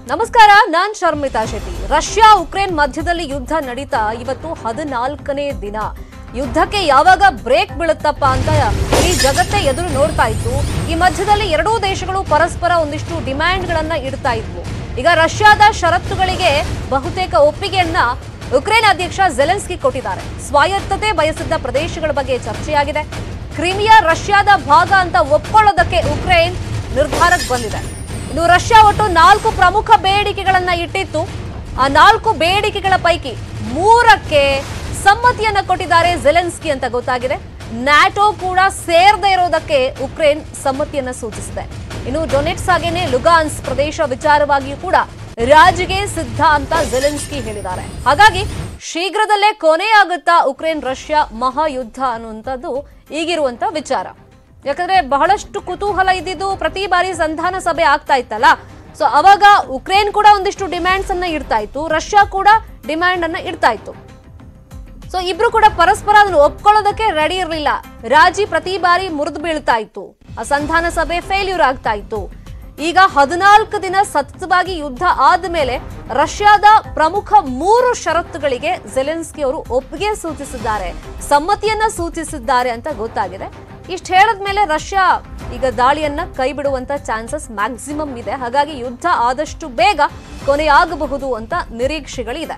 ನಮಸ್ಕಾರ ನಾನ್ Sharmita Shetty Russia Ukraine ಮಧ್ಯದಲ್ಲಿ ಯುದ್ಧ ನಡೀತಾ ಇವತ್ತು ಹದಿನಾಲ್ಕನೇ ದಿನ ಯುದ್ಧಕ್ಕೆ ಯಾವಾಗ ಬ್ರೇಕ್ ಬೀಳುತ್ತಪ್ಪ ಅಂತ ಈ ಜಗತ್ತೇ ಎದುರು ನೋಡ್ತಾ ಇತ್ತು ಈ ಮಧ್ಯದಲ್ಲಿ ಎರಡೂ ದೇಶಗಳು ಪರಸ್ಪರ ಒಂದಿಷ್ಟು ಡಿಮ್ಯಾಂಡ್ಗಳನ್ನ ಇಡ್ತಾ ಇದ್ವು ಈಗ ರಷ್ಯಾದ ಷರತ್ತುಗಳಿಗೆ ಬಹುತೇಕ ಒಪ್ಪಿಗೆಯನ್ನ ಉಕ್ರೇನ್ ಅಧ್ಯಕ್ಷ ಜೆಲೆನ್ಸ್ಕಿ ಕೊಟ್ಟಿದ್ದಾರೆ ಸ್ವಾಯತ್ತತೆ ಬಯಸಿದ್ದ ಪ್ರದೇಶಗಳ ಬಗ್ಗೆ ಚರ್ಚೆಯಾಗಿದೆ ಕ್ರಿಮಿಯಾ ರಷ್ಯಾದ ಭಾಗ ಅಂತ ಒಪ್ಕೊಳ್ಳೋದಕ್ಕೆ ಉಕ್ರೇನ್ ನಿರ್ಧಾರಕ್ಕೆ ಬಂದಿದೆ ಇನ್ನು ರಷ್ಯಾ ಒಟ್ಟು ನಾಲ್ಕು ಪ್ರಮುಖ ಬೇಡಿಕೆಗಳನ್ನ ಇಟ್ಟಿತ್ತು ಆ ನಾಲ್ಕು ಬೇಡಿಕೆಗಳ ಪೈಕಿ ಮೂರಕ್ಕೆ ಸಮ್ಮತಿಯನ್ನ ಕೊಟ್ಟಿದ್ದಾರೆ ಜೆಲೆನ್ಸ್ಕಿ ಅಂತ ಗೊತ್ತಾಗಿದೆ ನ್ಯಾಟೋ ಕೂಡ ಸೇರದೇ ಇರೋದಕ್ಕೆ ಉಕ್ರೇನ್ ಸಮ್ಮತಿಯನ್ನ ಸೂಚಿಸಿದೆ ಇನ್ನು ಡೊನೆಟ್ಸ್ ಹಾಗೇನೆ ಲುಗಾನ್ಸ್ ಪ್ರದೇಶ ವಿಚಾರವಾಗಿಯೂ ಕೂಡ ರಾಜಿಗೆ ಸಿದ್ಧ ಅಂತ ಜೆಲೆನ್ಸ್ಕಿ ಹೇಳಿದ್ದಾರೆ ಹಾಗಾಗಿ ಶೀಘ್ರದಲ್ಲೇ ಕೊನೆಯಾಗುತ್ತಾ ಉಕ್ರೇನ್ ರಷ್ಯಾ ಮಹಾಯುದ್ಧ ಅನ್ನುವಂಥದ್ದು ಈಗಿರುವಂತ ವಿಚಾರ ಯಾಕಂದ್ರೆ ಬಹಳಷ್ಟು ಕುತೂಹಲ ಇದ್ದಿದ್ದು ಪ್ರತಿ ಬಾರಿ ಸಂಧಾನ ಸಭೆ ಆಗ್ತಾ ಇತ್ತಲ್ಲ ಸೊ ಅವಾಗ ಉಕ್ರೇನ್ ಕೂಡ ಒಂದಿಷ್ಟು ಡಿಮ್ಯಾಂಡ್ಸ್ ಅನ್ನ ಇಡ್ತಾ ಇತ್ತು ರಷ್ಯಾ ಕೂಡ ಡಿಮ್ಯಾಂಡ್ ಅನ್ನ ಇಡ್ತಾ ಇತ್ತು ಸೊ ಇಬ್ರು ಕೂಡ ಪರಸ್ಪರ ಅದನ್ನು ಒಪ್ಕೊಳ್ಳೋದಕ್ಕೆ ರೆಡಿ ಇರಲಿಲ್ಲ ರಾಜಿ ಪ್ರತಿ ಬಾರಿ ಮುರಿದು ಬೀಳ್ತಾ ಇತ್ತು ಆ ಸಂಧಾನ ಸಭೆ ಫೇಲ್ಯೂರ್ ಆಗ್ತಾ ಇತ್ತು ಈಗ ಹದಿನಾಲ್ಕು ದಿನ ಸತತವಾಗಿ ಯುದ್ಧ ಆದ್ಮೇಲೆ ರಷ್ಯಾದ ಪ್ರಮುಖ ಮೂರು ಷರತ್ತುಗಳಿಗೆ ಜೆಲೆನ್ಸ್ಕಿ ಅವರು ಒಪ್ಪಿಗೆ ಸೂಚಿಸಿದ್ದಾರೆ ಸಮ್ಮತಿಯನ್ನ ಸೂಚಿಸಿದ್ದಾರೆ ಅಂತ ಗೊತ್ತಾಗಿದೆ ಇಷ್ಟು ಹೇಳಿದ್ಮೇಲೆ ರಷ್ಯಾ ಈಗ ದಾಳಿಯನ್ನ ಕೈ ಬಿಡುವಂತ ಚಾನ್ಸಸ್ ಮ್ಯಾಕ್ಸಿಮಮ್ ಇದೆ ಹಾಗಾಗಿ ಯುದ್ಧ ಆದಷ್ಟು ಬೇಗ ಕೊನೆಯಾಗಬಹುದು ಅಂತ ನಿರೀಕ್ಷೆಗಳಿದೆ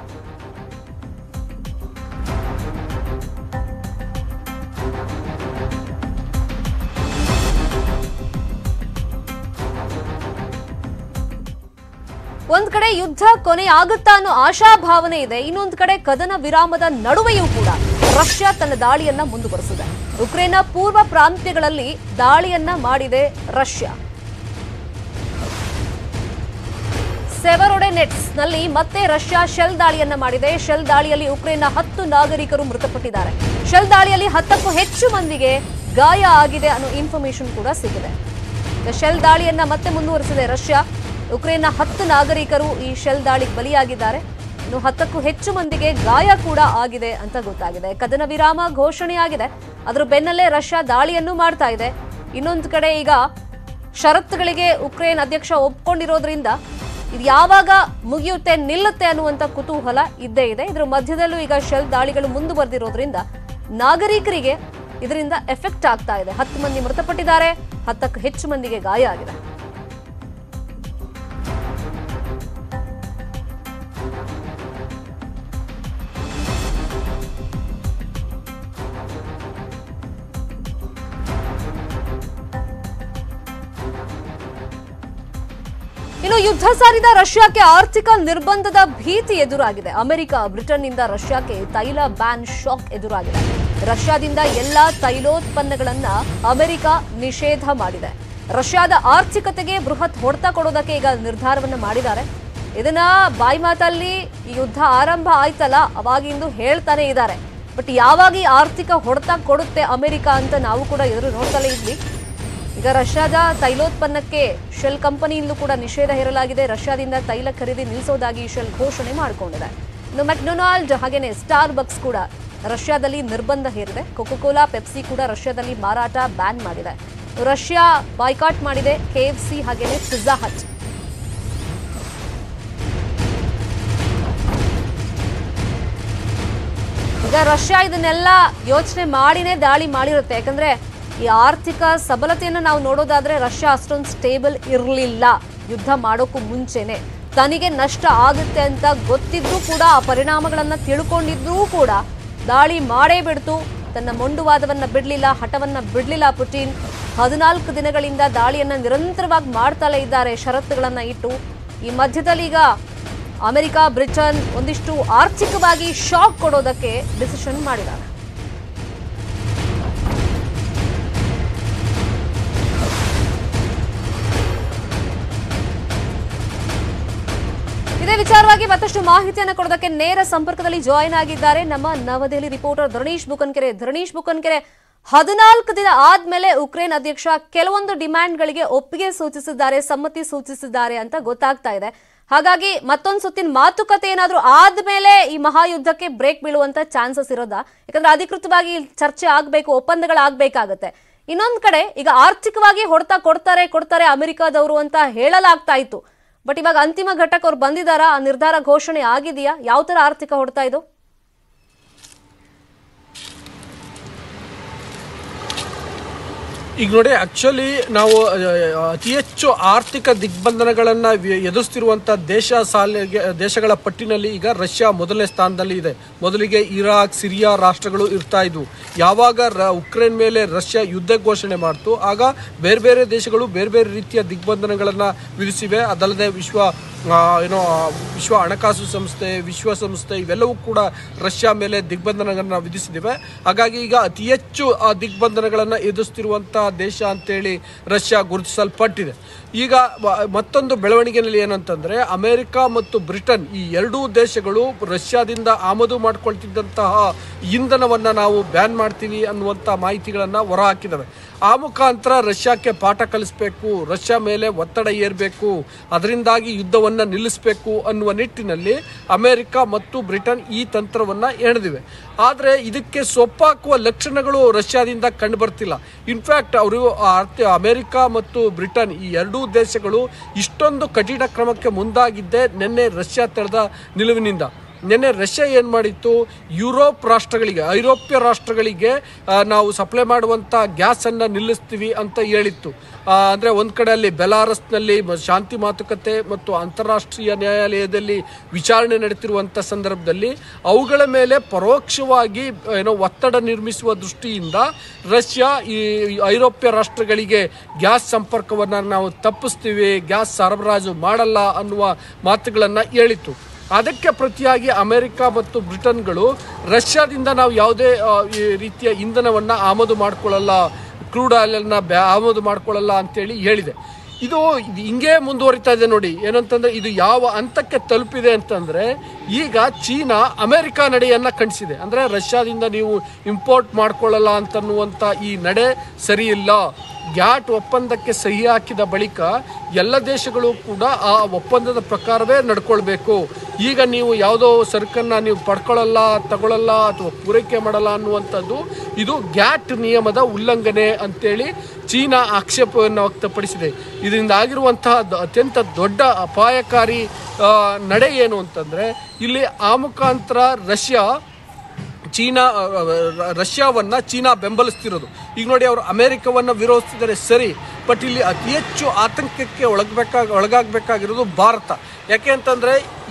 ಒಂದ್ ಕಡೆ ಯುದ್ಧ ಕೊನೆ ಆಗುತ್ತಾ ಅನ್ನೋ ಆಶಾಭಾವನೆ ಇದೆ ಇನ್ನೊಂದ್ ಕಡೆ ಕದನ ವಿರಾಮದ ನಡುವೆಯೂ ಕೂಡ ರಷ್ಯಾ ತನ್ನ ದಾಳಿಯನ್ನ ಮುಂದುವರೆಸಿದೆ ಉಕ್ರೇನ್ನ ಪೂರ್ವ ಪ್ರಾಂತ್ಯಗಳಲ್ಲಿ ದಾಳಿಯನ್ನ ಮಾಡಿದೆ ರಷ್ಯಾ ಸೆವರೊಡೆನೆಟ್ಸ್ ನಲ್ಲಿ ಮತ್ತೆ ರಷ್ಯಾ ಶೆಲ್ ದಾಳಿಯನ್ನ ಮಾಡಿದೆ ಶೆಲ್ ದಾಳಿಯಲ್ಲಿ ಉಕ್ರೇನ್ನ ಹತ್ತು ನಾಗರಿಕರು ಮೃತಪಟ್ಟಿದ್ದಾರೆ ಶೆಲ್ ದಾಳಿಯಲ್ಲಿ ಹತ್ತಕ್ಕೂ ಹೆಚ್ಚು ಮಂದಿಗೆ ಗಾಯ ಆಗಿದೆ ಅನ್ನೋ ಇನ್ಫಾರ್ಮೇಶನ್ ಕೂಡ ಸಿಗಿದೆ ಈಗ ಶೆಲ್ ದಾಳಿಯನ್ನ ಮತ್ತೆ ಮುಂದುವರೆಸಿದೆ ರಷ್ಯಾ ಉಕ್ರೇನ್ನ ಹತ್ತು ನಾಗರಿಕರು ಈ ಶೆಲ್ ದಾಳಿಗೆ ಬಲಿಯಾಗಿದ್ದಾರೆ ಇನ್ನು ಹತ್ತಕ್ಕೂ ಹೆಚ್ಚು ಮಂದಿಗೆ ಗಾಯ ಕೂಡ ಆಗಿದೆ ಅಂತ ಗೊತ್ತಾಗಿದೆ ಕದನ ವಿರಾಮ ಘೋಷಣೆಯಾಗಿದೆ ಅದ್ರ ಬೆನ್ನಲ್ಲೇ ರಷ್ಯಾ ದಾಳಿಯನ್ನು ಮಾಡ್ತಾ ಇದೆ ಇನ್ನೊಂದು ಕಡೆ ಈಗ ಷರತ್ತುಗಳಿಗೆ ಉಕ್ರೇನ್ ಅಧ್ಯಕ್ಷ ಒಪ್ಕೊಂಡಿರೋದ್ರಿಂದ ಇದು ಯಾವಾಗ ಮುಗಿಯುತ್ತೆ ನಿಲ್ಲುತ್ತೆ ಅನ್ನುವಂತ ಕುತೂಹಲ ಇದ್ದೇ ಇದೆ ಇದರ ಮಧ್ಯದಲ್ಲೂ ಈಗ ಶೆಲ್ ದಾಳಿಗಳು ಮುಂದುವರೆದಿರೋದ್ರಿಂದ ನಾಗರಿಕರಿಗೆ ಇದರಿಂದ ಎಫೆಕ್ಟ್ ಆಗ್ತಾ ಇದೆ ಹತ್ತು ಮಂದಿ ಮೃತಪಟ್ಟಿದ್ದಾರೆ ಹತ್ತಕ್ಕೂ ಹೆಚ್ಚು ಮಂದಿಗೆ ಗಾಯ ಆಗಿದೆ ಇನ್ನು ಯುದ್ಧ ಸಾರಿದ ರಷ್ಯಾಕ್ಕೆ ಆರ್ಥಿಕ ನಿರ್ಬಂಧದ ಭೀತಿ ಎದುರಾಗಿದೆ ಅಮೆರಿಕ ಬ್ರಿಟನ್ನಿಂದ ರಷ್ಯಾಕ್ಕೆ ತೈಲ ಬ್ಯಾನ್ ಶಾಕ್ ಎದುರಾಗಿದೆ ರಷ್ಯಾದಿಂದ ಎಲ್ಲಾ ತೈಲೋತ್ಪನ್ನಗಳನ್ನ ಅಮೆರಿಕ ನಿಷೇಧ ಮಾಡಿದೆ ರಷ್ಯಾದ ಆರ್ಥಿಕತೆಗೆ ಬೃಹತ್ ಹೊಡೆತ ಕೊಡೋದಕ್ಕೆ ಈಗ ನಿರ್ಧಾರವನ್ನು ಮಾಡಿದ್ದಾರೆ ಇದನ್ನ ಬಾಯಿ ಮಾತಲ್ಲಿ ಈ ಯುದ್ಧ ಆರಂಭ ಆಯ್ತಲ್ಲ ಅವಾಗಿಂದು ಹೇಳ್ತಾನೆ ಇದ್ದಾರೆ ಬಟ್ ಯಾವಾಗ ಈ ಆರ್ಥಿಕ ಹೊಡೆತ ಕೊಡುತ್ತೆ ಅಮೆರಿಕ ಅಂತ ನಾವು ಕೂಡ ಎದುರು ನೋಡ್ತಲೇ ಇದ್ವಿ ಈಗ ರಷ್ಯಾದ ತೈಲೋತ್ಪನ್ನಕ್ಕೆ ಶೆಲ್ ಕಂಪನಿಯಿಂದಲೂ ಕೂಡ ನಿಷೇಧ ಹೇರಲಾಗಿದೆ ರಷ್ಯಾದಿಂದ ತೈಲ ಖರೀದಿ ನಿಲ್ಲಿಸೋದಾಗಿ ಶೆಲ್ ಘೋಷಣೆ ಮಾಡಿಕೊಂಡಿದೆ ಇನ್ನು ಮೆಕ್ಡೊನಾಲ್ಡ್ ಹಾಗೇನೆ ಸ್ಟಾರ್ ಬಕ್ಸ್ ಕೂಡ ರಷ್ಯಾದಲ್ಲಿ ನಿರ್ಬಂಧ ಹೇರಿದೆ ಕೊಕೊಕೋಲಾ ಪೆಪ್ಸಿ ಕೂಡ ರಷ್ಯಾದಲ್ಲಿ ಮಾರಾಟ ಬ್ಯಾನ್ ಮಾಡಿದೆ ರಷ್ಯಾ ಬಾಯ್ಕಾಟ್ ಮಾಡಿದೆ ಕೆಎಫ್ಸಿ ಹಾಗೇನೆ ಪಿಜ್ಜಾ ಹಟ್ ಈಗ ರಷ್ಯಾ ಇದನ್ನೆಲ್ಲ ಯೋಚನೆ ಮಾಡಿನೇ ದಾಳಿ ಮಾಡಿರುತ್ತೆ ಯಾಕಂದ್ರೆ ಈ ಆರ್ಥಿಕ ಸಬಲತೆಯನ್ನು ನಾವು ನೋಡೋದಾದ್ರೆ ರಷ್ಯಾ ಅಷ್ಟೊಂದು ಸ್ಟೇಬಲ್ ಇರಲಿಲ್ಲ ಯುದ್ಧ ಮಾಡೋಕ್ಕೂ ಮುಂಚೆನೆ ತನಗೆ ನಷ್ಟ ಆಗುತ್ತೆ ಅಂತ ಗೊತ್ತಿದ್ರೂ ಕೂಡ ಆ ಪರಿಣಾಮಗಳನ್ನ ತಿಳ್ಕೊಂಡಿದ್ರೂ ಕೂಡ ದಾಳಿ ಮಾಡೇ ಬಿಡ್ತು ತನ್ನ ಮೊಂಡುವಾದವನ್ನ ಬಿಡ್ಲಿಲ್ಲ ಹಠವನ್ನ ಬಿಡ್ಲಿಲ್ಲ ಪುಟಿನ್ ಹದಿನಾಲ್ಕು ದಿನಗಳಿಂದ ದಾಳಿಯನ್ನ ನಿರಂತರವಾಗಿ ಮಾಡ್ತಲೇ ಇದ್ದಾರೆ ಷರತ್ತುಗಳನ್ನ ಇಟ್ಟು ಈ ಮಧ್ಯದಲ್ಲಿ ಈಗ ಅಮೆರಿಕ ಬ್ರಿಟನ್ ಒಂದಿಷ್ಟು ಆರ್ಥಿಕವಾಗಿ ಶಾಕ್ ಕೊಡೋದಕ್ಕೆ ಡಿಸಿಷನ್ ಮಾಡಿದ್ದಾರೆ ಇದೇ ವಿಚಾರವಾಗಿ ಮತ್ತಷ್ಟು ಮಾಹಿತಿಯನ್ನು ಕೊಡೋದಕ್ಕೆ ನೇರ ಸಂಪರ್ಕದಲ್ಲಿ ಜಾಯಿನ್ ಆಗಿದ್ದಾರೆ ನಮ್ಮ ನವದೆಹಲಿ ರಿಪೋರ್ಟರ್ ಧರಣೀಶ್ ಬುಕನ್ಕೆರೆ ಧರಣೀಶ್ ಬುಕನ್ಕೆರೆ ಹದಿನಾಲ್ಕು ದಿನ ಆದ್ಮೇಲೆ ಉಕ್ರೇನ್ ಅಧ್ಯಕ್ಷ ಕೆಲವೊಂದು ಡಿಮ್ಯಾಂಡ್ಗಳಿಗೆ ಒಪ್ಪಿಗೆ ಸೂಚಿಸಿದ್ದಾರೆ ಸಮ್ಮತಿ ಸೂಚಿಸಿದ್ದಾರೆ ಅಂತ ಗೊತ್ತಾಗ್ತಾ ಇದೆ ಹಾಗಾಗಿ ಮತ್ತೊಂದು ಸುತ್ತಿನ ಮಾತುಕತೆ ಏನಾದ್ರೂ ಆದ್ಮೇಲೆ ಈ ಮಹಾಯುದ್ಧಕ್ಕೆ ಬ್ರೇಕ್ ಬೀಳುವಂತ ಚಾನ್ಸಸ್ ಇರೋದಾ ಯಾಕಂದ್ರೆ ಅಧಿಕೃತವಾಗಿ ಇಲ್ಲಿ ಚರ್ಚೆ ಆಗ್ಬೇಕು ಒಪ್ಪಂದಗಳಾಗಬೇಕಾಗತ್ತೆ ಇನ್ನೊಂದ್ ಕಡೆ ಈಗ ಆರ್ಥಿಕವಾಗಿ ಹೊಡೆತ ಕೊಡ್ತಾರೆ ಕೊಡ್ತಾರೆ ಅಮೆರಿಕಾದವರು ಅಂತ ಹೇಳಲಾಗ್ತಾ ಇತ್ತು ಬಟ್ ಇವಾಗ ಅಂತಿಮ ಘಟ್ಟಕ್ಕೆ ಅವ್ರು ಬಂದಿದಾರಾ ಆ ನಿರ್ಧಾರ ಘೋಷಣೆ ಆಗಿದೆಯಾ ಯಾವ ತರ ಆರ್ಥಿಕ ಹೊಡ್ತಾ ಇದು ಈಗ ನೋಡಿ ಆಕ್ಚುಲಿ ನಾವು ಆ, ಅತಿ ಹೆಚ್ಚು ಆರ್ಥಿಕ ದಿಗ್ಬಂಧನಗಳನ್ನು ಎದುರಿಸ್ತಿರುವಂಥ ದೇಶ ಸಾಲಿಗೆ ದೇಶಗಳ ಪಟ್ಟಿನಲ್ಲಿ ಈಗ ರಷ್ಯಾ ಮೊದಲನೇ ಸ್ಥಾನದಲ್ಲಿ ಇದೆ ಮೊದಲಿಗೆ ಇರಾಕ್ ಸಿರಿಯಾ ರಾಷ್ಟ್ರಗಳು ಇರ್ತಾ ಇದ್ವು ಯಾವಾಗ ರ ಉಕ್ರೇನ್ ಮೇಲೆ ರಷ್ಯಾ ಯುದ್ಧ ಘೋಷಣೆ ಮಾಡ್ತು ಆಗ ಬೇರೆ ಬೇರೆ ದೇಶಗಳು ಬೇರೆ ಬೇರೆ ರೀತಿಯ ದಿಗ್ಬಂಧನಗಳನ್ನು ವಿಧಿಸಿವೆ ಅದಲ್ಲದೆ ವಿಶ್ವ ಆ, ಏನೋ ಆ, ವಿಶ್ವ ಹಣಕಾಸು ಸಂಸ್ಥೆ ವಿಶ್ವಸಂಸ್ಥೆ ಇವೆಲ್ಲವೂ ಕೂಡ ರಷ್ಯಾ ಮೇಲೆ ದಿಗ್ಬಂಧನಗಳನ್ನು ವಿಧಿಸಿದಿವೆ ಹಾಗಾಗಿ ಈಗ ಅತಿ ಹೆಚ್ಚು ಆ ದಿಗ್ಬಂಧನಗಳನ್ನು ಎದುರಿಸ್ತಿರುವಂಥ ದೇಶ ಅಂತೇಳಿ ರಷ್ಯಾ ಗುರುತಿಸಲ್ಪಟ್ಟಿದೆ ಈಗ ವ- ಮತ್ತೊಂದು ಬೆಳವಣಿಗೆಯಲ್ಲಿ ಏನಂತಂದ್ರೆ ಅಮೆರಿಕ ಮತ್ತು ಬ್ರಿಟನ್ ಈ ಎರಡೂ ದೇಶಗಳು ರಷ್ಯಾದಿಂದ ಆಮದು ಮಾಡ್ಕೊಳ್ತಿದ್ದಂತಹ ಇಂಧನವನ್ನು ನಾವು ಬ್ಯಾನ್ ಮಾಡ್ತೀವಿ ಅನ್ನುವಂಥ ಮಾಹಿತಿಗಳನ್ನು ಹೊರಹಾಕಿದವೆ ಆ ಮುಖಾಂತರ ರಷ್ಯಾಕ್ಕೆ ಪಾಠ ಕಲಿಸ್ಬೇಕು ರಷ್ಯಾ ಮೇಲೆ ಒತ್ತಡ ಏರಬೇಕು ಅದರಿಂದಾಗಿ ಯುದ್ಧವನ್ನು ನಿಲ್ಲಿಸಬೇಕು ಅನ್ನುವ ನಿಟ್ಟಿನಲ್ಲಿ ಅಮೆರಿಕ ಮತ್ತು ಬ್ರಿಟನ್ ಈ ತಂತ್ರವನ್ನು ಎಣೆದಿವೆ ಆದರೆ ಇದಕ್ಕೆ ಸೊಪ್ಪಾಕುವ ಲಕ್ಷಣಗಳು ರಷ್ಯಾದಿಂದ ಕಂಡು ಬರ್ತಿಲ್ಲ ಇನ್ಫ್ಯಾಕ್ಟ್ ಅವರು ಆರ್ಥ ಅಮೆರಿಕ ಮತ್ತು ಬ್ರಿಟನ್ ಈ ಎರಡೂ ದೇಶಗಳು ಇಷ್ಟೊಂದು ಕಠಿಣ ಕ್ರಮಕ್ಕೆ ಮುಂದಾಗಿದ್ದೇ ನಿನ್ನೆ ರಷ್ಯಾ ತೆರೆದ ನಿಲುವಿನಿಂದ ನಿನ್ನೆ ರಷ್ಯಾ ಏನು ಮಾಡಿತ್ತು ಯುರೋಪ್ ರಾಷ್ಟ್ರಗಳಿಗೆ ಐರೋಪ್ಯ ರಾಷ್ಟ್ರಗಳಿಗೆ ಆ, ನಾವು ಸಪ್ಲೈ ಮಾಡುವಂಥ ಗ್ಯಾಸನ್ನು ನಿಲ್ಲಿಸ್ತೀವಿ ಅಂತ ಹೇಳಿತ್ತು ಆ, ಅಂದ್ರೆ ಒಂದು ಕಡೆ ಅಲ್ಲಿ ಬೆಲಾರಸ್ನಲ್ಲಿ ಮ- ಶಾಂತಿ ಮಾತುಕತೆ ಮತ್ತು ಅಂತಾರಾಷ್ಟ್ರೀಯ ನ್ಯಾಯಾಲಯದಲ್ಲಿ ವಿಚಾರಣೆ ನಡೀತಿರುವಂಥ ಸಂದರ್ಭದಲ್ಲಿ ಅವುಗಳ ಮೇಲೆ ಪರೋಕ್ಷವಾಗಿ ಏನೋ ಒತ್ತಡ ನಿರ್ಮಿಸುವ ದೃಷ್ಟಿಯಿಂದ ರಷ್ಯಾ ಈ ಈ ಐರೋಪ್ಯ ರಾಷ್ಟ್ರಗಳಿಗೆ ಗ್ಯಾಸ್ ಸಂಪರ್ಕವನ್ನು ನಾವು ತಪ್ಪಿಸ್ತೀವಿ ಗ್ಯಾಸ್ ಸರಬರಾಜು ಮಾಡಲ್ಲ ಅನ್ನುವ ಮಾತುಗಳನ್ನು ಹೇಳಿತ್ತು ಅದಕ್ಕೆ ಪ್ರತಿಯಾಗಿ ಅಮೆರಿಕ ಮತ್ತು ಬ್ರಿಟನ್ಗಳು ರಷ್ಯಾದಿಂದ ನಾವು ಯಾವುದೇ ಆ, ಈ ರೀತಿಯ ಇಂಧನವನ್ನು ಆಮದು ಮಾಡ್ಕೊಳ್ಳಲ್ಲ ಕ್ರೂಡ್ ಆಯಿಲನ್ನು ಬ್ಯಾ ಆಮದು ಮಾಡ್ಕೊಳ್ಳಲ್ಲ ಅಂತೇಳಿ ಹೇಳಿದೆ ಇದು ಇದು ಹಿಂಗೆ ಮುಂದುವರಿತಾ ಇದೆ ನೋಡಿ ಏನಂತಂದ್ರೆ ಇದು ಯಾವ ಹಂತಕ್ಕೆ ತಲುಪಿದೆ ಅಂತಂದ್ರೆ ಈಗ ಚೀನಾ ಅಮೆರಿಕ ನಡೆಯನ್ನ ಖಂಡಿಸಿದೆ ಅಂದ್ರೆ ರಷ್ಯಾದಿಂದ ನೀವು ಇಂಪೋರ್ಟ್ ಮಾಡ್ಕೊಳ್ಳಲ್ಲ ಅಂತನ್ನುವಂಥ ಈ ನಡೆ ಸರಿ ಇಲ್ಲ ಗ್ಯಾಟ್ ಒಪ್ಪಂದಕ್ಕೆ ಸಹಿ ಹಾಕಿದ ಬಳಿಕ ಎಲ್ಲ ದೇಶಗಳು ಕೂಡ ಆ ಒಪ್ಪಂದದ ಪ್ರಕಾರವೇ ನಡ್ಕೊಳ್ಬೇಕು ಈಗ ನೀವು ಯಾವುದೋ ಸರಕನ್ನು ನೀವು ಪಡ್ಕೊಳ್ಳಲ್ಲ ತಗೊಳ್ಳಲ್ಲ ಅಥವಾ ಪೂರೈಕೆ ಮಾಡಲ್ಲ ಅನ್ನುವಂಥದ್ದು ಇದು ಗ್ಯಾಟ್ ನಿಯಮದ ಉಲ್ಲಂಘನೆ ಅಂತೇಳಿ ಚೀನಾ ಆಕ್ಷೇಪವನ್ನು ವ್ಯಕ್ತಪಡಿಸಿದೆ ಇದರಿಂದ ಆಗಿರುವಂತಹ ದ- ಅತ್ಯಂತ ದೊಡ್ಡ ಅಪಾಯಕಾರಿ ಆ, ನಡೆ ಏನು ಅಂತಂದರೆ ಇಲ್ಲಿ ಆ ಮುಖಾಂತರ ರಷ್ಯಾ ಚೀನಾ ಅ, ಅ, ರ- ರಷ್ಯಾವನ್ನ ಚೀನಾ ಬೆಂಬಲಿಸ್ತಿರೋದು ಈಗ ನೋಡಿ ಅವರು ಅಮೆರಿಕವನ್ನು ವಿರೋಧಿಸ್ತಿದ್ದಾರೆ ಸರಿ ಬಟ್ ಇಲ್ಲಿ ಅತಿ ಹೆಚ್ಚು ಆತಂಕಕ್ಕೆ ಒಳಗಬೇಕಾಗ ಒಳಗಾಗಬೇಕಾಗಿರೋದು ಭಾರತ ಯಾಕೆ ಅಂತಂದರೆ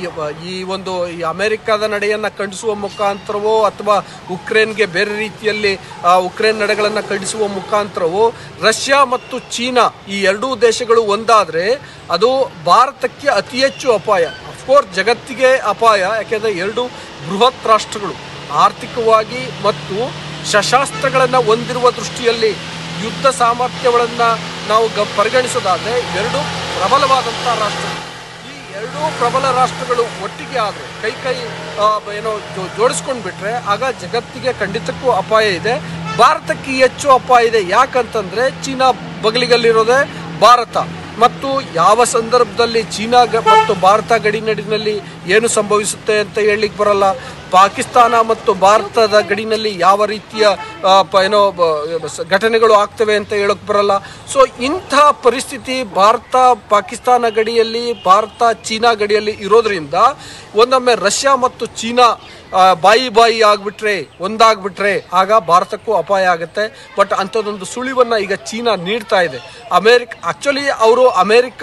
ಈ ಒಂದು ಈ ಅಮೆರಿಕದ ನಡೆಯನ್ನು ಖಂಡಿಸುವ ಮುಖಾಂತರವೋ ಅಥವಾ ಉಕ್ರೇನ್ಗೆ ಬೇರೆ ರೀತಿಯಲ್ಲಿ ಆ, ಉಕ್ರೇನ್ ನಡೆಗಳನ್ನು ಖಂಡಿಸುವ ಮುಖಾಂತರವೋ ರಷ್ಯಾ ಮತ್ತು ಚೀನಾ ಈ ಎರಡೂ ದೇಶಗಳು ಒಂದಾದರೆ ಅದು ಭಾರತಕ್ಕೆ ಅತಿ ಹೆಚ್ಚು ಅಪಾಯ ಅಫ್ಕೋರ್ಸ್ ಜಗತ್ತಿಗೆ ಅಪಾಯ ಯಾಕೆಂದರೆ ಎರಡು ಬೃಹತ್ ರಾಷ್ಟ್ರಗಳು ಆರ್ಥಿಕವಾಗಿ ಮತ್ತು ಶಸ್ತ್ರಾಸ್ತ್ರಗಳನ್ನು ಹೊಂದಿರುವ ದೃಷ್ಟಿಯಲ್ಲಿ ಯುದ್ಧ ಸಾಮರ್ಥ್ಯಗಳನ್ನು ನಾವು ಗ ಪರಿಗಣಿಸೋದಾದರೆ ಎರಡು ಪ್ರಬಲವಾದಂಥ ರಾಷ್ಟ್ರಗಳು ಈ ಎರಡೂ ಪ್ರಬಲ ರಾಷ್ಟ್ರಗಳು ಒಟ್ಟಿಗೆ ಆದರೆ ಕೈ ಕೈ ಆ, ಏನೋ ಜೋ ಜೋಡಿಸ್ಕೊಂಡು ಬಿಟ್ರೆ ಆಗ ಜಗತ್ತಿಗೆ ಖಂಡಿತಕ್ಕೂ ಅಪಾಯ ಇದೆ ಭಾರತಕ್ಕೆ ಈ ಹೆಚ್ಚು ಅಪಾಯ ಇದೆ ಯಾಕಂತಂದ್ರೆ ಚೀನಾ ಬಗಲಿಗಲ್ಲಿರೋದೇ ಭಾರತ ಮತ್ತು ಯಾವ ಸಂದರ್ಭದಲ್ಲಿ ಚೀನಾ ಗ- ಮತ್ತು ಭಾರತ ಗಡಿನಡಿನಲ್ಲಿ ಏನು ಸಂಭವಿಸುತ್ತೆ ಅಂತ ಹೇಳಲಿಕ್ಕೆ ಬರಲ್ಲ ಪಾಕಿಸ್ತಾನ ಮತ್ತು ಭಾರತದ ಗಡಿನಲ್ಲಿ ಯಾವ ರೀತಿಯ ಆ, ಪ- ಏನೋ ಬ- ಸ- ಘಟನೆಗಳು ಆಗ್ತವೆ ಅಂತ ಹೇಳೋಕೆ ಬರಲ್ಲ ಸೊ ಇಂಥ ಪರಿಸ್ಥಿತಿ ಭಾರತ ಪಾಕಿಸ್ತಾನ ಗಡಿಯಲ್ಲಿ ಭಾರತ ಚೀನಾ ಗಡಿಯಲ್ಲಿ ಇರೋದ್ರಿಂದ ಒಂದೊಮ್ಮೆ ರಷ್ಯಾ ಮತ್ತು ಚೀನಾ ಆ, ಬಾಯಿ ಬಾಯಿ ಆಗಿಬಿಟ್ರೆ ಒಂದಾಗ್ಬಿಟ್ರೆ ಆಗ ಭಾರತಕ್ಕೂ ಅಪಾಯ ಆಗುತ್ತೆ ಬಟ್ ಅಂಥದ್ದೊಂದು ಸುಳಿವನ್ನು ಈಗ ಚೀನಾ ನೀಡ್ತಾ ಇದೆ ಅಮೇರಿಕ ಆಕ್ಚುಲಿ ಅವರು ಅಮೇರಿಕ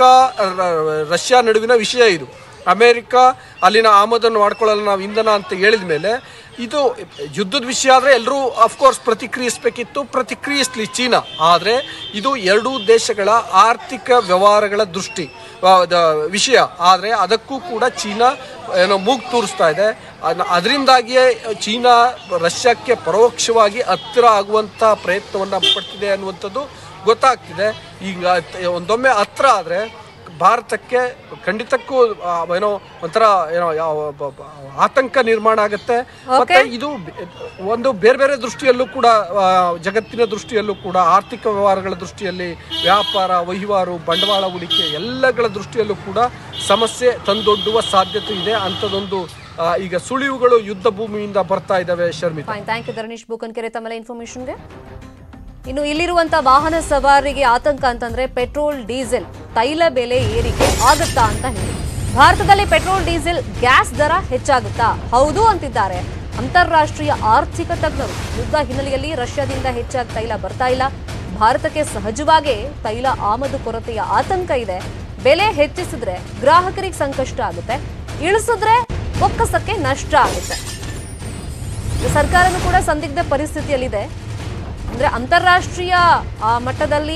ರ- ರಷ್ಯಾ ನಡುವಿನ ವಿಷಯ ಇದು ಅಮೇರಿಕ ಅಲ್ಲಿನ ಆಮದನ್ನು ಮಾಡ್ಕೊಳ್ಳಲು ನಾವು ಇಂಧನ ಅಂತ ಹೇಳಿದ ಮೇಲೆ ಇದು ಯುದ್ಧದ ವಿಷಯ ಆದರೆ ಎಲ್ಲರೂ ಅಫ್ಕೋರ್ಸ್ ಪ್ರತಿಕ್ರಿಯಿಸಬೇಕಿತ್ತು ಪ್ರತಿಕ್ರಿಯಿಸಲಿ ಚೀನಾ ಆದರೆ ಇದು ಎರಡೂ ದೇಶಗಳ ಆರ್ಥಿಕ ವ್ಯವಹಾರಗಳ ದೃಷ್ಟಿ ಆ, ದ- ವಿಷಯ ಆದರೆ ಅದಕ್ಕೂ ಕೂಡ ಚೀನಾ ಏನೋ ಮೂಗು ತೂರಿಸ್ತಾ ಇದೆ ಅದ್- ಅದರಿಂದಾಗಿಯೇ ಚೀನಾ ರಷ್ಯಾಕ್ಕೆ ಪರೋಕ್ಷವಾಗಿ ಹತ್ತಿರ ಆಗುವಂಥ ಪ್ರಯತ್ನವನ್ನು ಪಡ್ತಿದೆ ಅನ್ನುವಂಥದ್ದು ಗೊತ್ತಾಗ್ತಿದೆ ಈಗ ತ- ಒಂದೊಮ್ಮೆ ಹತ್ರ ಆದರೆ ಭಾರತಕ್ಕೆ ಖಂಡಿತಕ್ಕೂ ಆ, ಏನೋ ಒಂಥರ ಏನೋ ಯಾವ ಬ- ಬ- ಆತಂಕ ನಿರ್ಮಾಣ ಆಗುತ್ತೆ ಮತ್ತೆ ಇದು ಬೆ- ಒಂದು ಬೇರೆ ಬೇರೆ ದೃಷ್ಟಿಯಲ್ಲೂ ಕೂಡ ಆ, ಜಗತ್ತಿನ ದೃಷ್ಟಿಯಲ್ಲೂ ಕೂಡ ಆರ್ಥಿಕ ವ್ಯವಹಾರಗಳ ದೃಷ್ಟಿಯಲ್ಲಿ ವ್ಯಾಪಾರ ವಹಿವಾರು ಬಂಡವಾಳ ಹೂಡಿಕೆ ಎಲ್ಲಗಳ ದೃಷ್ಟಿಯಲ್ಲೂ ಕೂಡ ಸಮಸ್ಯೆ ತಂದೊಡ್ಡುವ ಸಾಧ್ಯತೆ ಇದೆ ಅಂಥದ್ದೊಂದು ಆ, ಈಗ ಸುಳಿವುಗಳು ಯುದ್ಧ ಭೂಮಿಯಿಂದ ಬರ್ತಾ ಇದ್ದಾವೆ Sharmita fine thank you Dharanish Bukankere ತಮ್ಮೆಲ್ಲ ಇನ್ಫಾರ್ಮೇಶನ್ಗೆ ಇನ್ನು ಇಲ್ಲಿರುವಂತ ವಾಹನ ಸವಾರರಿಗೆ ಆತಂಕ ಅಂತಂದ್ರೆ ಪೆಟ್ರೋಲ್ ಡೀಸೆಲ್ ತೈಲ ಬೆಲೆ ಏರಿಕೆ ಆಗುತ್ತಾ ಅಂತ ಹೇಳಿ ಭಾರತದಲ್ಲಿ ಪೆಟ್ರೋಲ್ ಡೀಸೆಲ್ ಗ್ಯಾಸ್ ದರ ಹೆಚ್ಚಾಗುತ್ತಾ ಹೌದು ಅಂತಿದ್ದಾರೆ ಅಂತಾರಾಷ್ಟ್ರೀಯ ಆರ್ಥಿಕ ತಜ್ಞರು ಯುದ್ಧ ಹಿನ್ನೆಲೆಯಲ್ಲಿ ರಷ್ಯಾದಿಂದ ಹೆಚ್ಚಾಗಿ ತೈಲ ಬರ್ತಾ ಇಲ್ಲ ಭಾರತಕ್ಕೆ ಸಹಜವಾಗಿ ತೈಲ ಆಮದು ಕೊರತೆಯ ಆತಂಕ ಇದೆ ಬೆಲೆ ಹೆಚ್ಚಿಸಿದ್ರೆ ಗ್ರಾಹಕರಿಗೆ ಸಂಕಷ್ಟ ಆಗುತ್ತೆ ಇಳಿಸಿದ್ರೆ ಬೊಕ್ಕಸಕ್ಕೆ ನಷ್ಟ ಆಗುತ್ತೆ ಈ ಸರ್ಕಾರನೂ ಕೂಡ ಸಂದಿಗ್ಧ ಪರಿಸ್ಥಿತಿಯಲ್ಲಿದೆ ಅಂದ್ರೆ ಅಂತಾರಾಷ್ಟ್ರೀಯ ಆ, ಮಟ್ಟದಲ್ಲಿ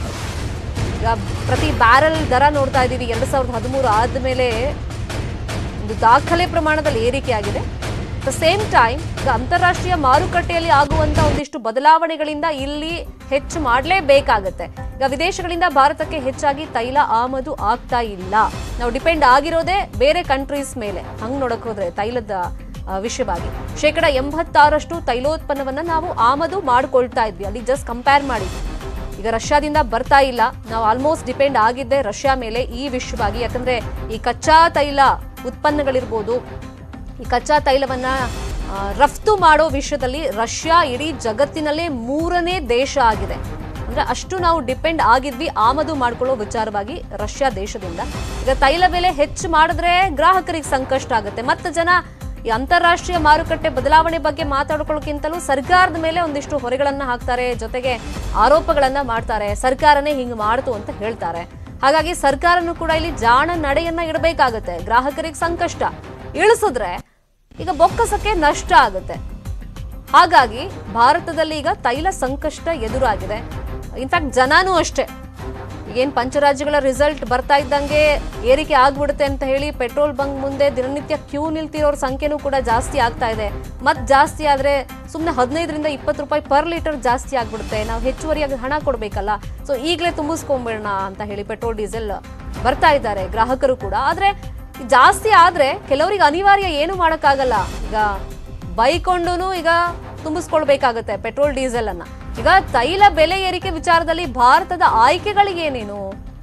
ಈಗ ಪ್ರತಿ ಬ್ಯಾರಲ್ ದರ ನೋಡ್ತಾ ಇದ್ದೀವಿ ಎರಡು ಸಾವಿರದ ಹದಿಮೂರು ಆದಮೇಲೆ ಒಂದು ದಾಖಲೆ ಪ್ರಮಾಣದಲ್ಲಿ ಏರಿಕೆ ಆಗಿದೆ ದ ಸೇಮ್ ಟೈಮ್ ಈಗ ಅಂತಾರಾಷ್ಟ್ರೀಯ ಮಾರುಕಟ್ಟೆಯಲ್ಲಿ ಆಗುವಂತ ಒಂದಿಷ್ಟು ಬದಲಾವಣೆಗಳಿಂದ ಇಲ್ಲಿ ಹೆಚ್ಚು ಮಾಡಲೇಬೇಕಾಗತ್ತೆ ಈಗ ವಿದೇಶಗಳಿಂದ ಭಾರತಕ್ಕೆ ಹೆಚ್ಚಾಗಿ ತೈಲ ಆಮದು ಆಗ್ತಾ ಇಲ್ಲ ನಾವು ಡಿಪೆಂಡ್ ಆಗಿರೋದೇ ಬೇರೆ ಕಂಟ್ರೀಸ್ ಮೇಲೆ ಹಂಗ್ ನೋಡಕ್ ಹೋದ್ರೆ ತೈಲದ ಆ, ವಿಷಯವಾಗಿ ಶೇಕಡ ಎಂಬತ್ತಾರಷ್ಟು ತೈಲೋತ್ಪನ್ನವನ್ನ ನಾವು ಆಮದು ಮಾಡ್ಕೊಳ್ತಾ ಇದ್ವಿ ಅಲ್ಲಿ ಜಸ್ಟ್ ಕಂಪೇರ್ ಮಾಡಿ ಈಗ ರಷ್ಯಾದಿಂದ ಬರ್ತಾ ಇಲ್ಲ ನಾವು ಆಲ್ಮೋಸ್ಟ್ ಡಿಪೆಂಡ್ ಆಗಿದ್ದೆ ರಷ್ಯಾ ಮೇಲೆ ಈ ವಿಷಯವಾಗಿ ಯಾಕಂದ್ರೆ ಈ ಕಚ್ಚಾ ತೈಲ ಉತ್ಪನ್ನಗಳಿರ್ಬೋದು ಈ ಕಚ್ಚಾ ತೈಲವನ್ನ ಆ, ರಫ್ತು ಮಾಡೋ ವಿಷಯದಲ್ಲಿ ರಷ್ಯಾ ಇಡೀ ಜಗತ್ತಿನಲ್ಲೇ ಮೂರನೇ ದೇಶ ಆಗಿದೆ ಅಂದ್ರೆ ಅಷ್ಟು ನಾವು ಡಿಪೆಂಡ್ ಆಗಿದ್ವಿ ಆಮದು ಮಾಡ್ಕೊಳ್ಳೋ ವಿಚಾರವಾಗಿ ರಷ್ಯಾ ದೇಶದಿಂದ ಈಗ ತೈಲ ಬೆಲೆ ಹೆಚ್ಚು ಮಾಡಿದ್ರೆ ಗ್ರಾಹಕರಿಗೆ ಸಂಕಷ್ಟ ಆಗುತ್ತೆ ಮತ್ತೆ ಜನ ಈ ಅಂತಾರಾಷ್ಟ್ರೀಯ ಮಾರುಕಟ್ಟೆ ಬದಲಾವಣೆ ಬಗ್ಗೆ ಮಾತಾಡ್ಕೊಳ್ಳೋಕ್ಕಿಂತಲೂ ಸರ್ಕಾರದ ಮೇಲೆ ಒಂದಿಷ್ಟು ಹೊರೆಗಳನ್ನ ಹಾಕ್ತಾರೆ ಜೊತೆಗೆ ಆರೋಪಗಳನ್ನ ಮಾಡ್ತಾರೆ ಸರ್ಕಾರನೇ ಹಿಂಗ್ ಮಾಡ್ತು ಅಂತ ಹೇಳ್ತಾರೆ ಹಾಗಾಗಿ ಸರ್ಕಾರನು ಕೂಡ ಇಲ್ಲಿ ಜಾಣ ನಡೆಯನ್ನ ಇಡಬೇಕಾಗತ್ತೆ ಗ್ರಾಹಕರಿಗೆ ಸಂಕಷ್ಟ ಇಳಿಸಿದ್ರೆ ಈಗ ಬೊಕ್ಕಸಕ್ಕೆ ನಷ್ಟ ಆಗುತ್ತೆ ಹಾಗಾಗಿ ಭಾರತದಲ್ಲಿ ಈಗ ತೈಲ ಸಂಕಷ್ಟ ಎದುರಾಗಿದೆ ಇನ್ಫ್ಯಾಕ್ಟ್ ಜನನೂ ಅಷ್ಟೇ ಈಗೇನು ಪಂಚರಾಜ್ಯಗಳ ರಿಸಲ್ಟ್ ಬರ್ತಾ ಇದ್ದಂಗೆ ಏರಿಕೆ ಆಗ್ಬಿಡುತ್ತೆ ಅಂತ ಹೇಳಿ ಪೆಟ್ರೋಲ್ ಬಂಕ್ ಮುಂದೆ ದಿನನಿತ್ಯ ಕ್ಯೂ ನಿಲ್ತಿರೋರ ಸಂಖ್ಯೆನೂ ಕೂಡ ಜಾಸ್ತಿ ಆಗ್ತಾ ಇದೆ ಮತ್ತೆ ಜಾಸ್ತಿ ಆದರೆ ಸುಮ್ಮನೆ ಹದಿನೈದರಿಂದ ಇಪ್ಪತ್ತು ರೂಪಾಯಿ ಪರ್ ಲೀಟರ್ ಜಾಸ್ತಿ ಆಗ್ಬಿಡುತ್ತೆ ನಾವು ಹೆಚ್ಚುವರಿಯಾಗಿ ಹಣ ಕೊಡಬೇಕಲ್ಲ ಸೊ ಈಗಲೇ ತುಂಬಿಸ್ಕೊಂಬಿಡೋಣ ಅಂತ ಹೇಳಿ ಪೆಟ್ರೋಲ್ ಡೀಸೆಲ್ ಬರ್ತಾ ಇದ್ದಾರೆ ಗ್ರಾಹಕರು ಕೂಡ ಆದರೆ ಜಾಸ್ತಿ ಆದರೆ ಕೆಲವರಿಗೆ ಅನಿವಾರ್ಯ ಏನು ಮಾಡೋಕ್ಕಾಗಲ್ಲ ಈಗ ಬೈಕೊಂಡು ಈಗ ತುಂಬಿಸ್ಕೊಳ್ಬೇಕಾಗತ್ತೆ ಪೆಟ್ರೋಲ್ ಡೀಸೆಲ್ ಅನ್ನ ಈಗ ತೈಲ ಬೆಲೆ ಏರಿಕೆ ವಿಚಾರದಲ್ಲಿ ಭಾರತದ ಆಯ್ಕೆಗಳಿಗೇನೇನು